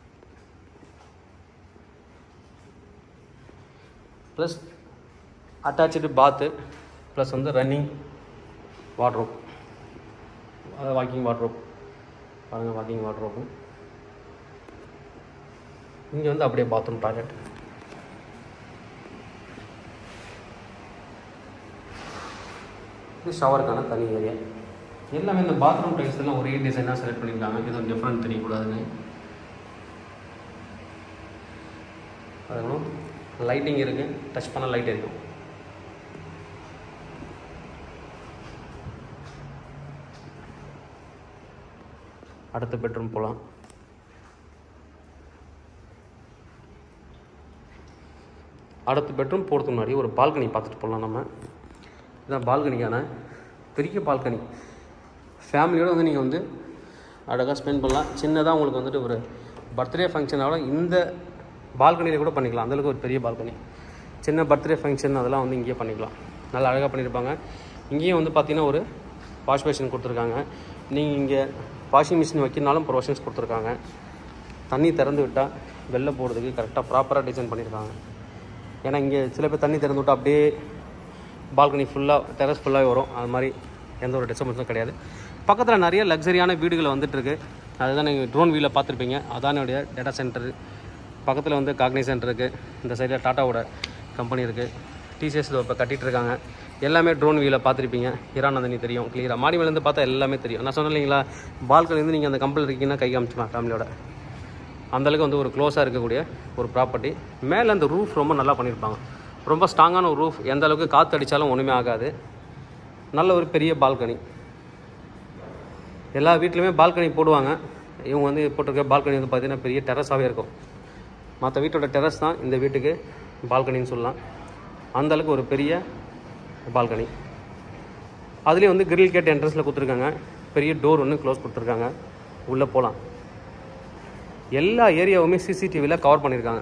ப்ளஸ் அட்டாச்சு பாத்து ப்ளஸ் வந்து ரன்னிங் வாட்ரோப் அதாவது வாக்கிங் வாட்ரோப் பாருங்கள் வாக்கிங் வாட்ரோப்பு இங்கே வந்து அப்படியே பாத்ரூம் டாய்லெட் இது ஷவருக்கான தனி ஏரியா எல்லாமே இந்த பாத்ரூம் டைல்ஸ் எல்லாம் ஒரே டிசைனாக செலக்ட் பண்ணியிருக்காங்க எதுவும் டிஃப்ரெண்ட் தெரியக்கூடாதுன்னு அதுக்கப்புறம் லைட்டிங் இருக்குது டச் பண்ண லைட் இருக்கும் அடுத்த பெட்ரூம் போகலாம் அடுத்த பெட்ரூம் போகிறதுக்கு முன்னாடி ஒரு பால்கனி பார்த்துட்டு போகலாம் நம்ம இதுதான் பால்கனிக்கான பெரிய பால்கனி ஃபேமிலியோடு வந்து நீங்கள் வந்து அழகாக ஸ்பெண்ட் பண்ணலாம் சின்னதாக உங்களுக்கு வந்துட்டு ஒரு பர்த்டே ஃபங்க்ஷனோட இந்த பால்கனியில் கூட பண்ணிக்கலாம் அந்தளவுக்கு ஒரு பெரிய பால்கனி சின்ன பர்த்டே ஃபங்க்ஷன் அதெல்லாம் வந்து இங்கேயே பண்ணிக்கலாம் நல்லா அழகாக பண்ணியிருப்பாங்க இங்கேயும் வந்து பார்த்தீங்கன்னா ஒரு வாஷ் பேஷன் கொடுத்துருக்காங்க நீங்கள் இங்கே வாஷிங் மிஷின் வைக்கணுனாலும் ப்ரொவிஷன்ஸ் கொடுத்துருக்காங்க தண்ணி திறந்து விட்டால் வெளில போகிறதுக்கு கரெக்டாக ப்ராப்பராக டிசைன் பண்ணியிருக்காங்க ஏன்னா இங்கே சில பேர் தண்ணி திறந்து விட்டால் அப்படியே பால்கனி ஃபுல்லாக டெரஸ் ஃபுல்லாகவே வரும் அது மாதிரி எந்த ஒரு டிஸ்டர்பன்ஸும் கிடையாது பக்கத்தில் நிறைய லக்ஸரியான வீடுகள் வந்துட்டுருக்கு அதுதான் நீங்கள் ட்ரோன் வியூவில் பார்த்துருப்பீங்க அதானுடைய டேட்டா சென்டர் பக்கத்தில் வந்து காக்னிசன்ட் இருக்குது இந்த சைடில் டாட்டாவோட கம்பெனி இருக்குது டிசிஎஸ் இப்போ கட்டிகிட்டு இருக்காங்க எல்லாமே ட்ரோன் வியூவில் பார்த்துருப்பீங்க ஹிரானந்தனி தெரியும் கிளியராக மாடி மேலேருந்து பார்த்தா எல்லாமே தெரியும் நான் சொன்னேன் இல்லைங்களா பால்கனிலேருந்து நீங்கள் அந்த கம்பெனியில் இருக்கீங்கன்னா கை காமிச்சுக்கலாம் ஃபேமிலியோட அந்தளவுக்கு வந்து ஒரு க்ளோஸாக இருக்கக்கூடிய ஒரு ப்ராப்பர்ட்டி மேலே அந்த ரூஃப் ரொம்ப நல்லா பண்ணியிருப்பாங்க ரொம்ப ஸ்ட்ராங்கான ஒரு ரூஃப் எந்த அளவுக்கு காற்று அடித்தாலும் ஒன்றுமே ஆகாது நல்ல ஒரு பெரிய பால்கனி எல்லா வீட்லையுமே பால்கனி போடுவாங்க இவங்க வந்து போட்டிருக்க பால்கனி வந்து பார்த்திங்கன்னா பெரிய டெரஸாகவே இருக்கும் மற்ற வீட்டோட டெரஸ் தான் இந்த வீட்டுக்கு பால்கனின்னு சொல்லலாம் அந்த அளவுக்கு ஒரு பெரிய பால்கனி அதுலேயும் வந்து கிரில் கேட் என்ட்ரன்ஸில் கொடுத்துருக்காங்க பெரிய டோர் ஒன்று க்ளோஸ் கொடுத்துருக்காங்க உள்ளே போகலாம் எல்லா ஏரியாவுமே சிசிடிவியில் கவர் பண்ணியிருக்காங்க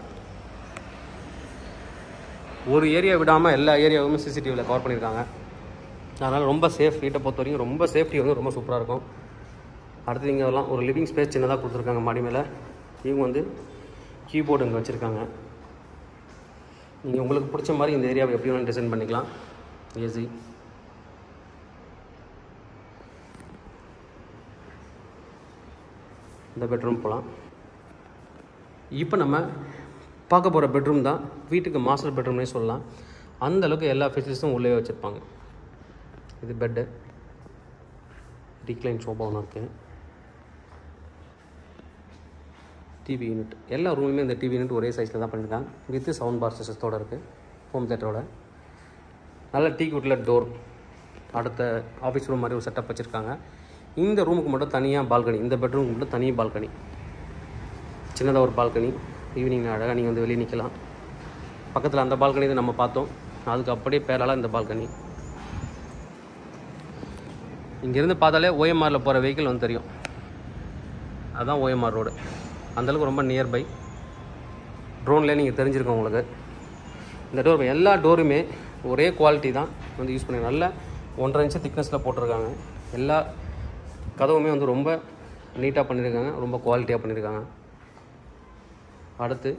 ஒரு ஏரியா விடாமல் எல்லா ஏரியாவுமே சிசிடிவியில் கவர் பண்ணியிருக்காங்க அதனால் ரொம்ப சேஃப் வீட்டை பொறுத்த வரைக்கும் ரொம்ப சேஃப்டி வந்து ரொம்ப சூப்பராக இருக்கும் அடுத்து இங்கே எல்லாம் ஒரு லிவிங் ஸ்பேஸ் சின்னதாக கொடுத்துருக்காங்க மாடி மேலே இவங்க வந்து கீபோர்டு இங்கே வச்சுருக்காங்க நீங்கள் உங்களுக்கு பிடிச்ச மாதிரி இந்த ஏரியாவை எப்படி வேணும் டிசைன் பண்ணிக்கலாம் ஏசி இந்த பெட்ரூம் போகலாம் இப்போ நம்ம பார்க்க போகிற பெட்ரூம் தான் வீட்டுக்கு மாஸ்டர் பெட்ரூம்னே சொல்லலாம் அந்த அளவுக்கு எல்லா ஃபெசிலிட்டிஸும் உள்ளே வச்சுருப்பாங்க இது பெட்டு ரீக்ளைன் சோபா ஒன்று இருக்குது டிவி யூனிட் எல்லா ரூமுமே இந்த டிவி யூனிட் ஒரே சைஸில் தான் பண்ணியிருக்காங்க வித் சவுண்ட் பார் சிஸ்டத்தோடு இருக்குது ஹோம் தேட்டரோட நல்ல டீ குட்டில் டோர் அடுத்த ஆஃபீஸ் ரூம் மாதிரி ஒரு செட்டப் வச்சுருக்காங்க இந்த ரூமுக்கு மட்டும் தனியாக பால்கனி இந்த பெட்ரூமுக்கு மட்டும் தனி பால்கனி சின்னதாக ஒரு பால்கனி ஈவினிங் அழகாக நீங்கள் வந்து வெளியே நிற்கலாம் பக்கத்தில் அந்த பால்கனி தான் நம்ம பார்த்தோம் அதுக்கு அப்படியே பேரால இந்த பால்கனி இங்கேருந்து பார்த்தாலே ஓஎம்ஆரில் போகிற வெஹிக்கிள் வந்து தெரியும் அதுதான் ஓஎம்ஆர் ரோடு அந்தளவுக்கு ரொம்ப நியர்பை ட்ரோன்லேயே நீங்கள் தெரிஞ்சிருக்கோம் உங்களுக்கு இந்த டோர் எல்லா டோருமே ஒரே குவாலிட்டி தான் வந்து யூஸ் பண்ணி நல்ல ஒன்றரை இன்ச்சு திக்னஸில் போட்டிருக்காங்க எல்லா கதவுமே வந்து ரொம்ப நீட்டாக பண்ணியிருக்காங்க ரொம்ப குவாலிட்டியாக பண்ணியிருக்காங்க அடுத்து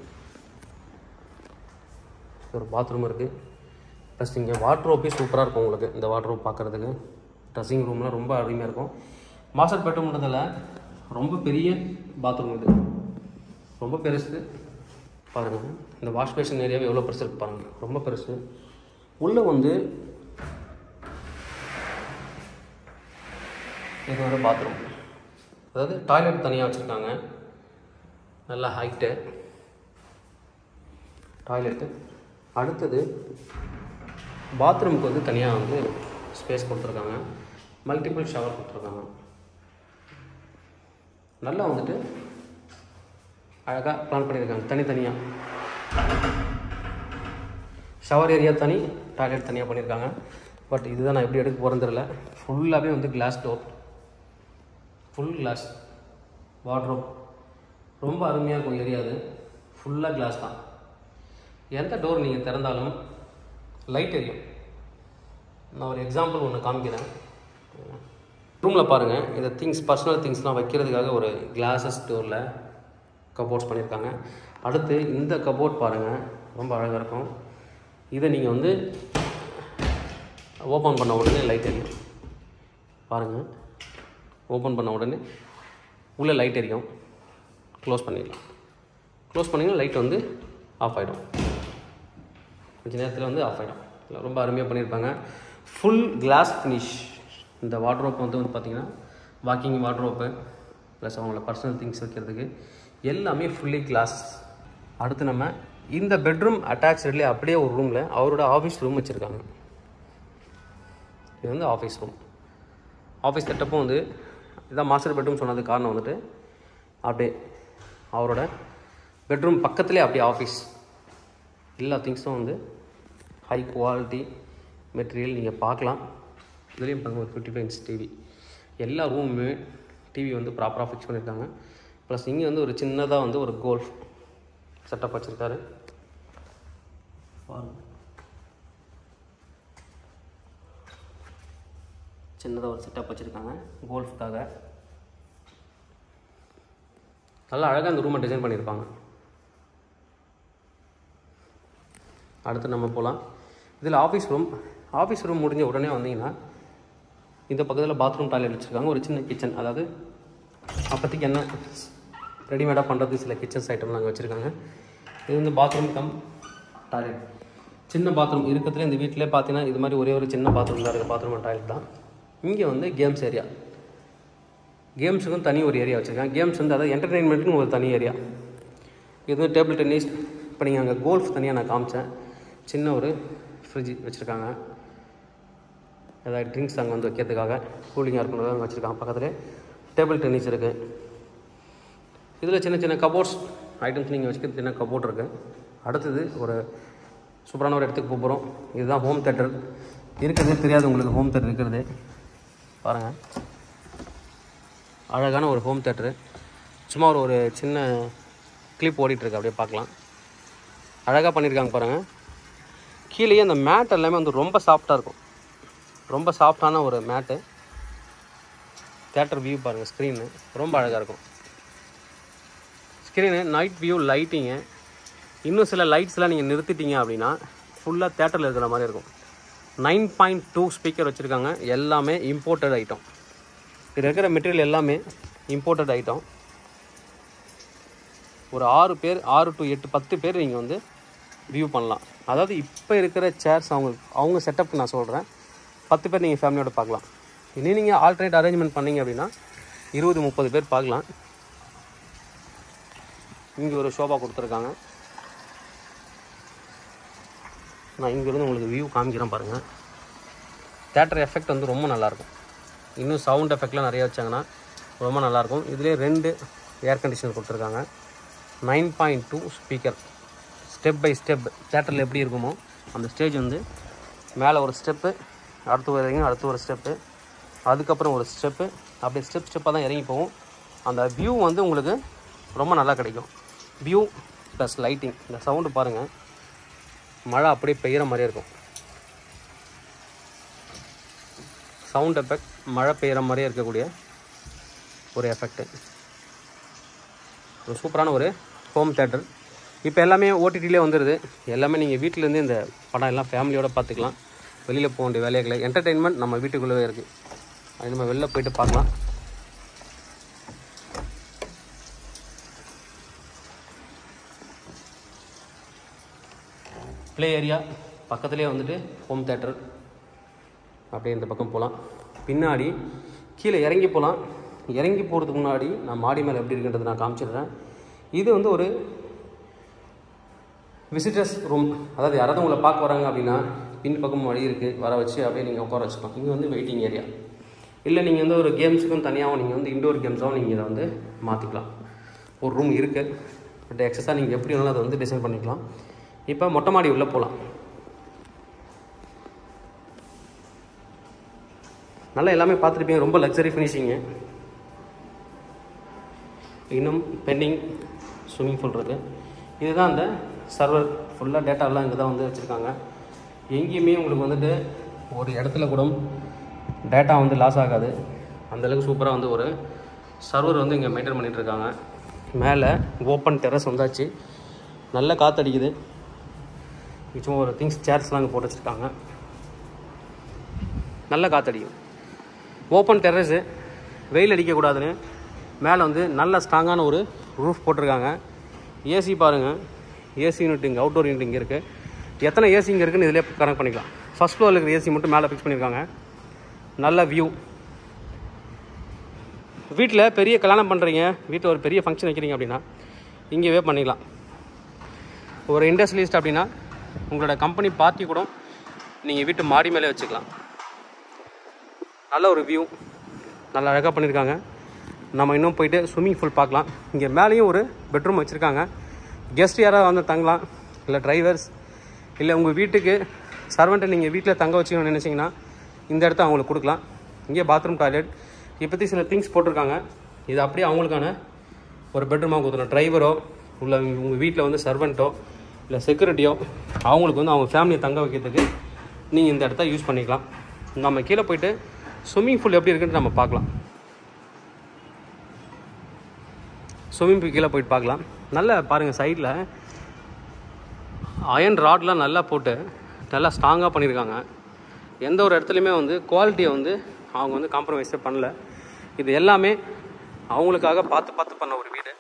ஒரு பாத்ரூம் இருக்குது ப்ளஸ் இங்கே வாட்ரோப்பே சூப்பராக இருக்கும் உங்களுக்கு இந்த வாட்ரோப் பார்க்குறதுக்கு ட்ரெஸ்ஸிங் ரூம்லாம் ரொம்ப அருமையாக இருக்கும் மாஸ்டர் பெட்ரூம்ன்றதில் ரொம்ப பெரிய பாத்ரூம் இது ரொம்ப பெருசு பாருங்கள் இந்த வாஷ் பேஷன் ஏரியாவே எவ்வளோ பெருசு இருக்கு பாருங்கள் ரொம்ப பெருசு உள்ளே வந்து இது ஒரு பாத்ரூம் அதாவது டாய்லெட் தனியாக வச்சுருக்காங்க நல்லா ஹைட்டு டாய்லெட்டு அடுத்தது பாத்ரூமுக்கு வந்து தனியாக வந்து ஸ்பேஸ் கொடுத்துருக்காங்க மல்டிபிள் ஷவர் கொடுத்துருக்காங்க நல்லா வந்துட்டு அழகாக பிளான் பண்ணியிருக்காங்க தனித்தனியாக ஷவர் ஏரியா தனி டாய்லெட் தனியாக பண்ணியிருக்காங்க பட் இதுதான் நான் எப்படி எடுக்க போகிறேன்னு தெரியல ஃபுல்லாகவே வந்து glass door full glass wardrobe ரொம்ப அருமையாக இருக்கும் ஏரியா அது ஃபுல்லாக கிளாஸ் தான் எந்த டோர் நீங்கள் திறந்தாலும் லைட் எரியும் நான் ஒரு எக்ஸாம்பிள் ஒன்று காமிக்கிறேன் ரூமில் பாருங்கள் இந்த திங்ஸ் பர்சனல் திங்ஸ்லாம் வைக்கிறதுக்காக ஒரு கிளாஸஸ் டோரில் கபோர்ட்ஸ் பண்ணியிருக்காங்க அடுத்து இந்த கபோர்ட் பாருங்கள் ரொம்ப அழகாக இருக்கும் இதை நீங்கள் வந்து ஓப்பன் பண்ண உடனே லைட் எரியும் பாருங்கள் ஓப்பன் பண்ண உடனே உள்ளே லைட் எரியும் க்ளோஸ் பண்ணிடலாம் க்ளோஸ் பண்ணிங்கன்னா லைட் வந்து ஆஃப் ஆகிடும் கொஞ்ச நேரத்தில் வந்து ஆஃப் ஆகிடும் ரொம்ப அருமையாக பண்ணியிருப்பாங்க ஃபுல் கிளாஸ் ஃபினிஷ் இந்த வாட்ரோப் வந்து வந்து பார்த்திங்கன்னா வாக்கிங் வாட்ரோப்பு ப்ளஸ் அவங்கள பர்சனல் திங்ஸ் வைக்கிறதுக்கு எல்லாமே ஃபுல்லி கிளாஸ் அடுத்து நம்ம இந்த பெட்ரூம் அட்டாச்ட்லேயே அப்படியே ஒரு ரூமில் அவரோட ஆஃபீஸ் ரூம் வச்சுருக்காங்க இது வந்து ஆஃபீஸ் ரூம் ஆஃபீஸ் செட்டப்பும் வந்து இதான் மாஸ்டர் பெட்ரூம் சொன்னது காரணம் வந்துட்டு அப்படியே அவரோட பெட்ரூம் பக்கத்துலேயே அப்படியே ஆஃபீஸ் எல்லா திங்ஸும் வந்து ஹை குவாலிட்டி மெட்டீரியல் நீங்கள் பார்க்கலாம் இதுலேயும் பாருங்கள் ஒரு ஃபிஃப்டி ஃபைவ் இன்ச் டிவி எல்லா ரூமுமே டிவி வந்து ப்ராப்பராக ஃபிக்ஸ் பண்ணியிருக்காங்க ப்ளஸ் இங்கே வந்து ஒரு சின்னதாக வந்து ஒரு கோல்ஃப் செட்டப் வச்சுருக்காரு பாருங்க சின்னதாக ஒரு செட்டப் வச்சுருக்காங்க கோல்ஃப்காக நல்லா அழகாக அந்த ரூமை டிசைன் பண்ணியிருப்பாங்க அடுத்து நம்ம போகலாம் இதில் ஆஃபீஸ் ரூம் ஆஃபீஸ் ரூம் முடிஞ்ச உடனே வந்தீங்கன்னா இந்த பக்கத்தில் பாத்ரூம் டாய்லெட் வச்சுருக்காங்க ஒரு சின்ன கிச்சன் அதாவது அப்போதைக்கு என்ன ரெடிமேடாக பண்ணுறது சில கிச்சன்ஸ் ஐட்டம் நாங்கள் வச்சுருக்காங்க இது வந்து பாத்ரூம் கம் டாய்லெட் சின்ன பாத்ரூம் இருக்கிறதுல இந்த வீட்டிலே பார்த்தீங்கன்னா இது மாதிரி ஒரே ஒரு சின்ன பாத்ரூம் தான் இருக்குது பாத்ரூம் அண்ட் டாய்லெட் தான் இங்கே வந்து கேம்ஸ் ஏரியா கேம்ஸுக்கும் தனி ஒரு ஏரியா வச்சுருக்காங்க கேம்ஸ் வந்து அதாவது என்டர்டெயின்மெண்ட்டுக்கும் ஒரு தனி ஏரியா இது வந்து டேபிள் டென்னிஸ் இப்போ நீங்கள் அங்கே கோல்ஃப் தனியாக நான் காமிச்சேன் சின்ன ஒரு ஃப்ரிட்ஜ் வச்சுருக்காங்க ஏதாவது ட்ரிங்க்ஸ் அங்கே வந்து வைக்கிறதுக்காக கூலிங்காக இருக்கணும் அங்கே வச்சுருக்காங்க பக்கத்தில் டேபிள் டென்னிஸ் இருக்குது இதில் சின்ன சின்ன கபோர்ட்ஸ் ஐட்டம்ஸ் நீங்கள் வச்சுக்கிறது சின்ன கபோர்ட் இருக்குது அடுத்தது ஒரு சூப்பரான ஒரு இடத்துக்கு போக போகிறோம் இதுதான் ஹோம் தேட்டர் இருக்கிறதே தெரியாது உங்களுக்கு ஹோம் தேட்டர் இருக்கிறது பாருங்கள் அழகான ஒரு ஹோம் தேட்டரு சும்மா ஒரு ஒரு சின்ன கிளிப் ஓடிட்டுருக்கு அப்படியே பார்க்கலாம் அழகாக பண்ணியிருக்காங்க பாருங்கள் கீழேயே அந்த மேட் எல்லாமே வந்து ரொம்ப சாஃப்டாக இருக்கும் ரொம்ப சாஃப்டான ஒரு மேட்டு தேட்டர் வியூ பாருங்கள் ஸ்க்ரீனு ரொம்ப அழகாக இருக்கும் ஸ்க்ரீனு நைட் வியூ லைட்டிங்கு இன்னும் சில லைட்ஸ்லாம் நீங்கள் நிறுத்திட்டீங்க அப்படின்னா ஃபுல்லாக தேட்டரில் இருக்கிற மாதிரி இருக்கும் நைன் பாயிண்ட் டூ ஸ்பீக்கர் வச்சுருக்காங்க எல்லாமே இம்போர்ட்டட் ஐட்டம் இதில் இருக்கிற மெட்டீரியல் எல்லாமே இம்போர்ட்டட் ஐட்டம் ஒரு ஆறு பேர் ஆறு டு எட்டு பத்து பேர் நீங்கள் வந்து வியூ பண்ணலாம் அதாவது இப்போ இருக்கிற சேர்ஸ் அவங்க அவங்க செட்டப் நான் சொல்கிறேன் பத்து பேர் நீங்கள் ஃபேமிலியோட பார்க்கலாம் இனி நீங்கள் ஆல்டர்னேட் அரேஞ்ச்மெண்ட் பண்ணீங்க அப்படின்னா இருபது முப்பது பேர் பார்க்கலாம் இங்கே ஒரு ஷோபா கொடுத்துருக்காங்க நான் இங்கேருந்து உங்களுக்கு வியூ காமிக்கிறேன் பாருங்கள் தேட்டர் எஃபெக்ட் வந்து ரொம்ப நல்லாயிருக்கும் இன்னும் சவுண்ட் எஃபெக்ட்லாம் நிறைய வச்சாங்கன்னா ரொம்ப நல்லாயிருக்கும் இதுலேயே ரெண்டு ஏர் கண்டிஷனர் கொடுத்துருக்காங்க nine point two speaker step by step தேட்டரில் எப்படி இருக்குமோ அந்த ஸ்டேஜ் வந்து மேலே ஒரு ஸ்டெப்பு அடுத்து ஒரு இறங்கி அடுத்து ஒரு ஸ்டெப்பு அதுக்கப்புறம் ஒரு ஸ்டெப்பு அப்படியே ஸ்டெப் ஸ்டெப்பாக தான் இறங்கி போகும் அந்த வியூ வந்து உங்களுக்கு ரொம்ப நல்லா கிடைக்கும் வியூ ப்ளஸ் லைட்டிங் இந்த சவுண்டு பாருங்கள் மழை அப்படியே பெய்கிற மாதிரியே இருக்கும் சவுண்ட் எஃபெக்ட் மழை பெய்கிற மாதிரியே இருக்கக்கூடிய ஒரு எஃபெக்ட்டு ஒரு சூப்பரான ஒரு ஹோம் தேட்டர் இப்போ எல்லாமே ஓடிடிலே வந்துடுது எல்லாமே நீங்கள் வீட்டிலேருந்து இந்த படம் எல்லாம் ஃபேமிலியோட பார்த்துக்கலாம் வெளியில் போக வேண்டிய வேலைகளை என்டர்டெயின்மெண்ட் நம்ம வீட்டுக்குள்ளவே இருக்குது அது நம்ம வெளில போயிட்டு பார்க்கலாம் ப்ளே ஏரியா பக்கத்துலேயே வந்துட்டு ஹோம் தேட்டர் அப்படியே இந்த பக்கம் போகலாம் பின்னாடி கீழே இறங்கி போகலாம் இறங்கி போகிறதுக்கு முன்னாடி நான் மாடி மேலே எப்படி இருக்குன்றது நான் காமிச்சிடுறேன் இது வந்து ஒரு விசிட்டர்ஸ் ரூம் அதாவது யாராவது உங்களை பார்க்க வராங்க அப்படின்னா பின் பக்கம் வழி இருக்குது வர வச்சு அப்படியே நீங்கள் உட்கார வச்சுக்கலாம் இங்கே வந்து வெயிட்டிங் ஏரியா இல்லை நீங்கள் வந்து ஒரு கேம்ஸுக்கும் தனியாகவும் நீங்கள் வந்து இண்டோர் கேம்ஸாகவும் நீங்கள் இதை வந்து மாற்றிக்கலாம் ஒரு ரூம் இருக்குது பட் எக்ஸஸாக நீங்கள் எப்படி வேணாலும் அதை வந்து டிசைன் பண்ணிக்கலாம் இப்போ மொட்டை மாடி உள்ளே போகலாம் நல்லா எல்லாமே பார்த்துருப்பீங்க ரொம்ப லக்ஸரி ஃபினிஷிங்கு இன்னும் பெண்டிங் ஸ்விம்மிங் பூல் இருக்குது இதுதான் அந்த சர்வர் ஃபுல்லாக டேட்டாலாம் இங்கே தான் வந்து வச்சுருக்காங்க எங்கேயுமே உங்களுக்கு வந்துட்டு ஒரு இடத்துல கூட டேட்டா வந்து லாஸ் ஆகாது அந்தளவுக்கு சூப்பராக வந்து ஒரு சர்வர் வந்து இங்கே மெயின்டைன் பண்ணிட்டு இருக்காங்க மேலே ஓப்பன் டெரஸ் வந்தாச்சு நல்ல காற்றடிக்குது சும்மா ஒரு திங்ஸ் சேர்ஸ்லாம் அங்கே போட்டு வச்சுருக்காங்க நல்ல காற்றடிக்கும் ஓப்பன் டெரஸு வெயில் அடிக்கக்கூடாதுன்னு மேலே வந்து நல்ல ஸ்ட்ராங்கான ஒரு ரூஃப் போட்டிருக்காங்க ஏசி பாருங்கள் ஏசி யூனிட் இங்கே அவுட்டோர் யூனிட் இங்கே இருக்குது எத்தனை ஏசி இங்கே இருக்குன்னு இதிலே கனெக்ட் பண்ணிக்கலாம் ஃபஸ்ட் ஃப்ளோரில் இருக்கிற ஏசி மட்டும் மேலே ஃபிக்ஸ் பண்ணியிருக்காங்க நல்ல வியூ வீட்டில் பெரிய கல்யாணம் பண்ணுறீங்க வீட்டில் ஒரு பெரிய ஃபங்க்ஷன் வைக்கிறீங்க அப்படின்னா இங்கேவே பண்ணிக்கலாம் ஒரு இண்டஸ்ட்ரியலிஸ்ட் அப்படின்னா உங்களோட கம்பெனி பார்ட்டி கூட நீங்கள் வீட்டு மாடி மேலே வச்சுக்கலாம் நல்ல ஒரு வியூ நல்லா அழகாக பண்ணியிருக்காங்க நம்ம இன்னும் போயிட்டு ஸ்விம்மிங் பூல் பார்க்கலாம் இங்கே மேலேயும் ஒரு பெட்ரூம் வச்சுருக்காங்க கெஸ்ட் யாராவது வந்து தங்கலாம் இல்லை டிரைவர்ஸ் இல்லை உங்கள் வீட்டுக்கு சர்வெண்ட்டை நீங்கள் வீட்டில் தங்க வச்சுக்கணும்னு நினச்சிங்கன்னா இந்த இடத்த அவங்களுக்கு கொடுக்கலாம் இங்கே பாத்ரூம் டாய்லெட் இப்போத்தி சில திங்ஸ் போட்டிருக்காங்க இது அப்படியே அவங்களுக்கான ஒரு பெட்ரூமாக கொடுத்துரும் டிரைவரோ உள்ள உங்கள் வீட்டில் வந்து சர்வெண்ட்டோ இல்லை செக்யூரிட்டியோ அவங்களுக்கு வந்து அவங்க ஃபேமிலியை தங்க வைக்கிறதுக்கு நீங்கள் இந்த இடத்த யூஸ் பண்ணிக்கலாம் நம்ம கீழே போயிட்டு ஸ்விம்மிங் பூல் எப்படி இருக்குன்னு நம்ம பார்க்கலாம் ஸ்விம்மிங் பூல் கீழே போயிட்டு பார்க்கலாம் நல்லா பாருங்கள் சைடில் அயன் ராட்லாம் நல்லா போட்டு நல்லா ஸ்ட்ராங்காக பண்ணியிருக்காங்க எந்த ஒரு இடத்துலையுமே வந்து குவாலிட்டியை வந்து அவங்க வந்து காம்ப்ரமைஸே பண்ணல இது எல்லாமே அவங்களுக்காக பார்த்து பார்த்து பண்ண ஒரு வீடு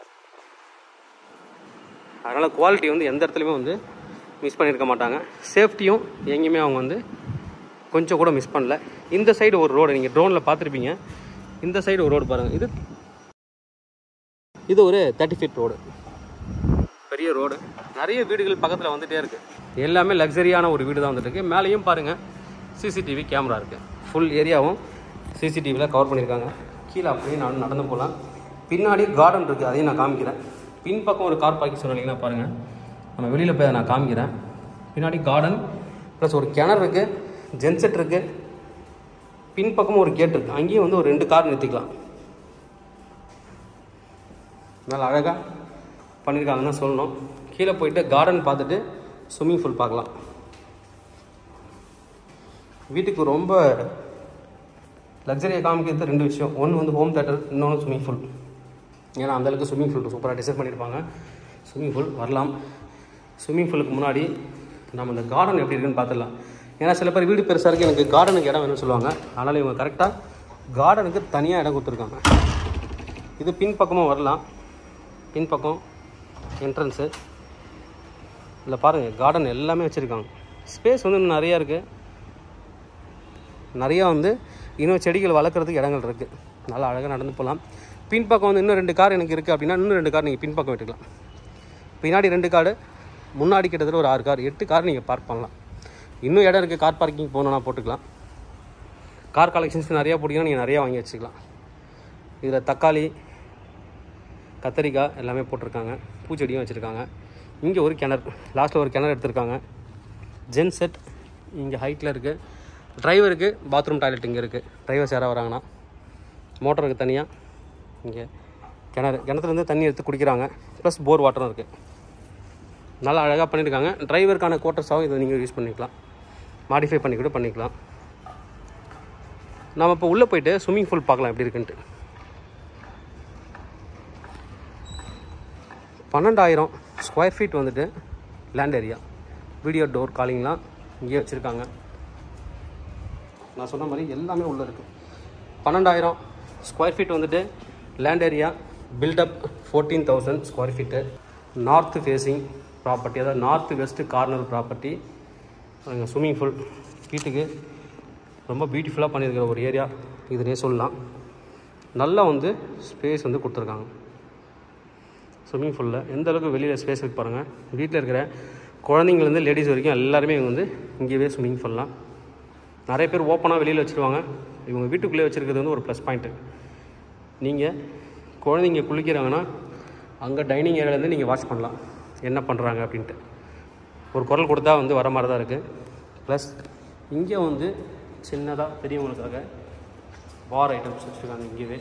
அதனால் குவாலிட்டி வந்து எந்த இடத்துலையுமே வந்து மிஸ் பண்ணியிருக்க மாட்டாங்க சேஃப்டியும் எங்கேயுமே அவங்க வந்து கொஞ்சம் கூட மிஸ் பண்ணல இந்த சைடு ஒரு ரோடு நீங்கள் ட்ரோனில் பார்த்துருப்பீங்க இந்த சைடு ஒரு ரோடு பாருங்கள் இது இது ஒரு தேர்ட்டி ஃபீட் ரோடு பெரிய ரோடு நிறைய வீடுகள் பக்கத்தில் வந்துகிட்டே இருக்குது எல்லாமே லக்ஸரியான ஒரு வீடு தான் வந்துட்டு இருக்கு மேலேயும் பாருங்கள் சிசிடிவி கேமரா இருக்குது ஃபுல் ஏரியாவும் சிசிடிவியில் கவர் பண்ணியிருக்காங்க கீழே அப்படியே நான் நடந்து போகலாம் பின்னாடி கார்டன் இருக்குது அதையும் நான் காமிக்கிறேன் பின்பக்கம் ஒரு கார் பார்க்கிங் சொன்னீங்கன்னா பாருங்கள் நம்ம வெளியில் போய் அதை நான் காமிக்கிறேன் பின்னாடி கார்டன் ப்ளஸ் ஒரு கிணறு இருக்குது ஜென்செட் இருக்குது பின்பக்கம் ஒரு கேட் இருக்குது அங்கேயும் வந்து ஒரு ரெண்டு கார் நிறுத்திக்கலாம் நல்லா அழகாக பண்ணியிருக்காங்கன்னு தான் சொல்லணும் கீழே போயிட்டு கார்டன் பார்த்துட்டு ஸ்விம்மிங் பூல் பார்க்கலாம் வீட்டுக்கு ரொம்ப லக்ஸரியாக காமிக்கிறது ரெண்டு விஷயம் ஒன்று வந்து ஹோம் தேட்டர் இன்னொன்று ஸ்விம்மிங் பூல் ஏன்னா அந்தளவுக்கு ஸ்விம்மிங் பூல் சூப்பராக டிசைன் பண்ணியிருப்பாங்க ஸ்விம்மிங் பூல் வரலாம் ஸ்விம்மிங் பூலுக்கு முன்னாடி நம்ம இந்த கார்டன் எப்படி இருக்குன்னு பார்த்துடலாம் ஏன்னா சில பேர் வீடு பெருசாக இருக்குது எனக்கு கார்டனுக்கு இடம் வேணும்னு சொல்லுவாங்க அதனால் இவங்க கரெக்டாக கார்டனுக்கு தனியாக இடம் கொடுத்துருக்காங்க இது பின்பக்கமாக வரலாம் பின்பக்கம் என்ட்ரன்ஸு இதில் பாருங்கள் கார்டன் எல்லாமே வச்சுருக்காங்க ஸ்பேஸ் வந்து இன்னும் நிறையா இருக்குது நிறையா வந்து இன்னும் செடிகள் வளர்க்குறதுக்கு இடங்கள் இருக்குது நல்லா அழகாக நடந்து போகலாம் பின்பக்கம் வந்து இன்னும் ரெண்டு கார் எனக்கு இருக்குது அப்படின்னா இன்னும் ரெண்டு கார் நீங்கள் பின்பக்கம் விட்டுக்கலாம் பின்னாடி ரெண்டு காரு முன்னாடி கிட்டத்தட்ட ஒரு ஆறு கார் எட்டு கார் நீங்கள் பார்க் பண்ணலாம் இன்னும் இடம் இருக்குது கார் பார்க்கிங் போகணுன்னா போட்டுக்கலாம் கார் கலெக்ஷன்ஸ் நிறையா போட்டிங்கன்னா நீங்கள் நிறையா வாங்கி வச்சுக்கலாம் இதில் தக்காளி கத்தரிக்காய் எல்லாமே போட்டிருக்காங்க பூச்செடியும் வச்சுருக்காங்க இங்கே ஒரு கிணறு லாஸ்ட்டில் ஒரு கிணறு எடுத்திருக்காங்க ஜென் செட் இங்கே ஹைட்டில் இருக்குது டிரைவருக்கு பாத்ரூம் டாய்லெட் இங்கே இருக்குது டிரைவர்ஸ் யாராவது வராங்கன்னா மோட்டருக்கு தனியாக இங்கே கிணறு கிணத்துலேருந்து தண்ணி எடுத்து குடிக்கிறாங்க ப்ளஸ் போர் வாட்டரும் இருக்குது நல்லா அழகாக பண்ணியிருக்காங்க டிரைவருக்கான குவார்ட்டர்ஸாகவும் இதை நீங்கள் யூஸ் பண்ணிக்கலாம் மாடிஃபை பண்ணி கூட பண்ணிக்கலாம் நம்ம இப்போ உள்ளே போயிட்டு ஸ்விம்மிங் பூல் பார்க்கலாம் எப்படி இருக்குன்ட்டு பன்னெண்டாயிரம் ஸ்கொயர் ஃபீட் வந்துட்டு லேண்ட் ஏரியா வீடியோ டோர் காலிங்லாம் இங்கேயே வச்சுருக்காங்க நான் சொன்ன மாதிரி எல்லாமே உள்ளே இருக்குது பன்னெண்டாயிரம் ஸ்கொயர் ஃபீட் வந்துட்டு land area built up fourteen thousand square feet north facing property அதாவது north west corner property swimming pool வீட்டுக்கு ரொம்ப பியூட்டிஃபுல்லாக பண்ணியிருக்கிற ஒரு ஏரியா இதுனே சொல்லலாம் நல்லா வந்து ஸ்பேஸ் வந்து கொடுத்துருக்காங்க ஸ்விம்மிங் பூலில் எந்த அளவுக்கு வெளியில் ஸ்பேஸ் இருக்கு பாருங்கள் வீட்டில் இருக்கிற குழந்தைங்கலேருந்து லேடிஸ் வரைக்கும் எல்லாருமே இவங்க வந்து இங்கேயே ஸ்விம்மிங் பண்ணலாம் நிறைய பேர் ஓப்பனாக வெளியில் வச்சுருவாங்க இவங்க வீட்டுக்குள்ளே வச்சுருக்கிறது வந்து ஒரு ப்ளஸ் பாயிண்ட்டு நீங்கள் குழந்தைங்க குளிக்கிறாங்கன்னா அங்கே டைனிங் ஏரியாலேருந்து நீங்கள் வாட்ச் பண்ணலாம் என்ன பண்ணுறாங்க அப்படின்ட்டு ஒரு குரல் கொடுத்தா வந்து வர மாதிரி தான் இருக்குது ப்ளஸ் இங்கே வந்து சின்னதாக பெரியவங்களுக்காக பார் ஐட்டம்ஸ் வச்சுருக்காங்க இங்கேயே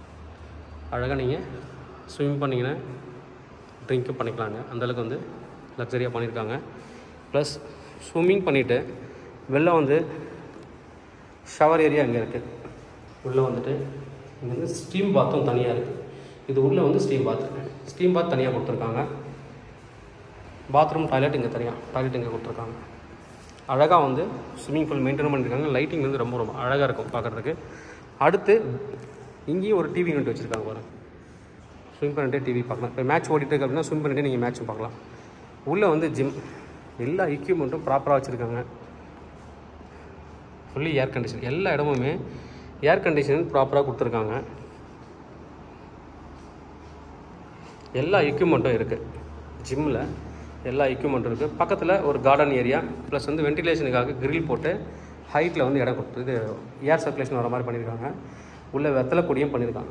அழகாக நீங்கள் ஸ்விம் பண்ணிங்கன்னா ட்ரிங்க்கும் பண்ணிக்கலாங்க அந்தளவுக்கு வந்து லக்ஸரியாக பண்ணியிருக்காங்க ப்ளஸ் ஸ்விம்மிங் பண்ணிவிட்டு வெளில வந்து ஷவர் ஏரியா இங்கே இருக்குது உள்ளே வந்துட்டு இங்கே வந்து ஸ்டீம் பாத்தும் தனியாக இருக்குது இது உள்ளே வந்து ஸ்டீம் பாத் ஸ்டீம் பாத் தனியாக கொடுத்துருக்காங்க பாத்ரூம் டாய்லெட் இங்கே தனியாக டாய்லெட் இங்கே கொடுத்துருக்காங்க அழகாக வந்து ஸ்விம்மிங் பூல் மெயின்டைன் பண்ணியிருக்காங்க லைட்டிங் வந்து ரொம்ப ரொம்ப அழகாக இருக்கும் பார்க்குறதுக்கு அடுத்து இங்கேயும் ஒரு டிவி யூனிட் வச்சுருக்காங்க பாருங்க ஸ்விம் பண்ணிட்டே டிவி பார்க்கலாம் இப்போ மேட்ச் ஓடிட்டு இருக்கு அப்படின்னா ஸ்விம் பண்ணிட்டே நீங்கள் மேட்ச் பார்க்கலாம் உள்ளே வந்து ஜிம் எல்லா எக்யூப்மெண்ட்டும் ப்ராப்பராக வச்சுருக்காங்க ஃபுல்லி ஏர் கண்டிஷன் எல்லா இடமுமே ஏர் கண்டிஷன் ப்ராப்பராக கொடுத்துருக்காங்க எல்லா எக்யூப்மெண்ட்டும் இருக்குது ஜிம்மில் எல்லா எக்யூப்மெண்ட்டும் இருக்குது பக்கத்தில் ஒரு கார்டன் ஏரியா ப்ளஸ் வந்து வென்டிலேஷனுக்காக கிரில் போட்டு ஹைட்டில் வந்து இடம் கொடுத்து இது ஏர் சர்க்குலேஷன் வர மாதிரி பண்ணியிருக்காங்க உள்ளே வெத்தலை கொடியும் பண்ணியிருக்காங்க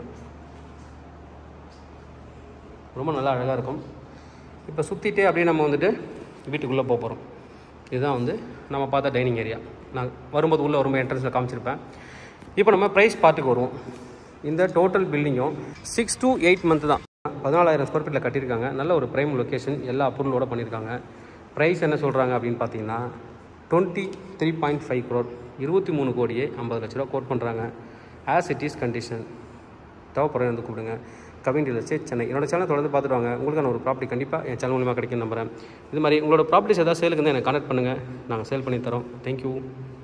ரொம்ப நல்லா அழகாக இருக்கும் இப்போ சுற்றிட்டே அப்படியே நம்ம வந்துட்டு வீட்டுக்குள்ளே போக போகிறோம் இதுதான் வந்து நம்ம பார்த்த டைனிங் ஏரியா நான் வரும்போது உள்ளே வரும்போது என்ட்ரன்ஸில் காமிச்சிருப்பேன் இப்போ நம்ம ப்ரைஸ் பார்ட்டுக்கு வருவோம் இந்த டோட்டல் பில்டிங்கும் சிக்ஸ் to எயிட் மந்த் தான் பதினாலாயிரம் ஸ்கொயர் ஃபீட்டில் கட்டியிருக்காங்க நல்ல ஒரு ப்ரைம் லொக்கேஷன் எல்லா அப்ரூவலோட பண்ணியிருக்காங்க ப்ரைஸ் என்ன சொல்கிறாங்க அப்படின்னு பார்த்தீங்கன்னா twenty three point five crore இருபத்தி மூணு கோடியே ஐம்பது லட்ச ரூபா கோட் பண்ணுறாங்க ஆஸ் இட் இஸ் கண்டிஷன் தேவைப்படுறது வந்து கூப்பிடுங்க கவின் ரியல் எஸ்டேட் சென்னை என்னோட சேனல் தொடர்ந்து பார்த்துட்டு வாங்க உங்களுக்கான ஒரு ப்ராப்பர்ட்டி கண்டிப்பாக என் சேனல் மூலியமாக கிடைக்கும் நம்புறேன் இது மாதிரி உங்களோட ப்ராப்பர்ட்டிஸ் ஏதாவது சேலுக்கு வந்து எனக்கு கான்டாக்ட் பண்ணுங்கள் நாங்கள் சேல் பண்ணி தரோம் தேங்க்யூ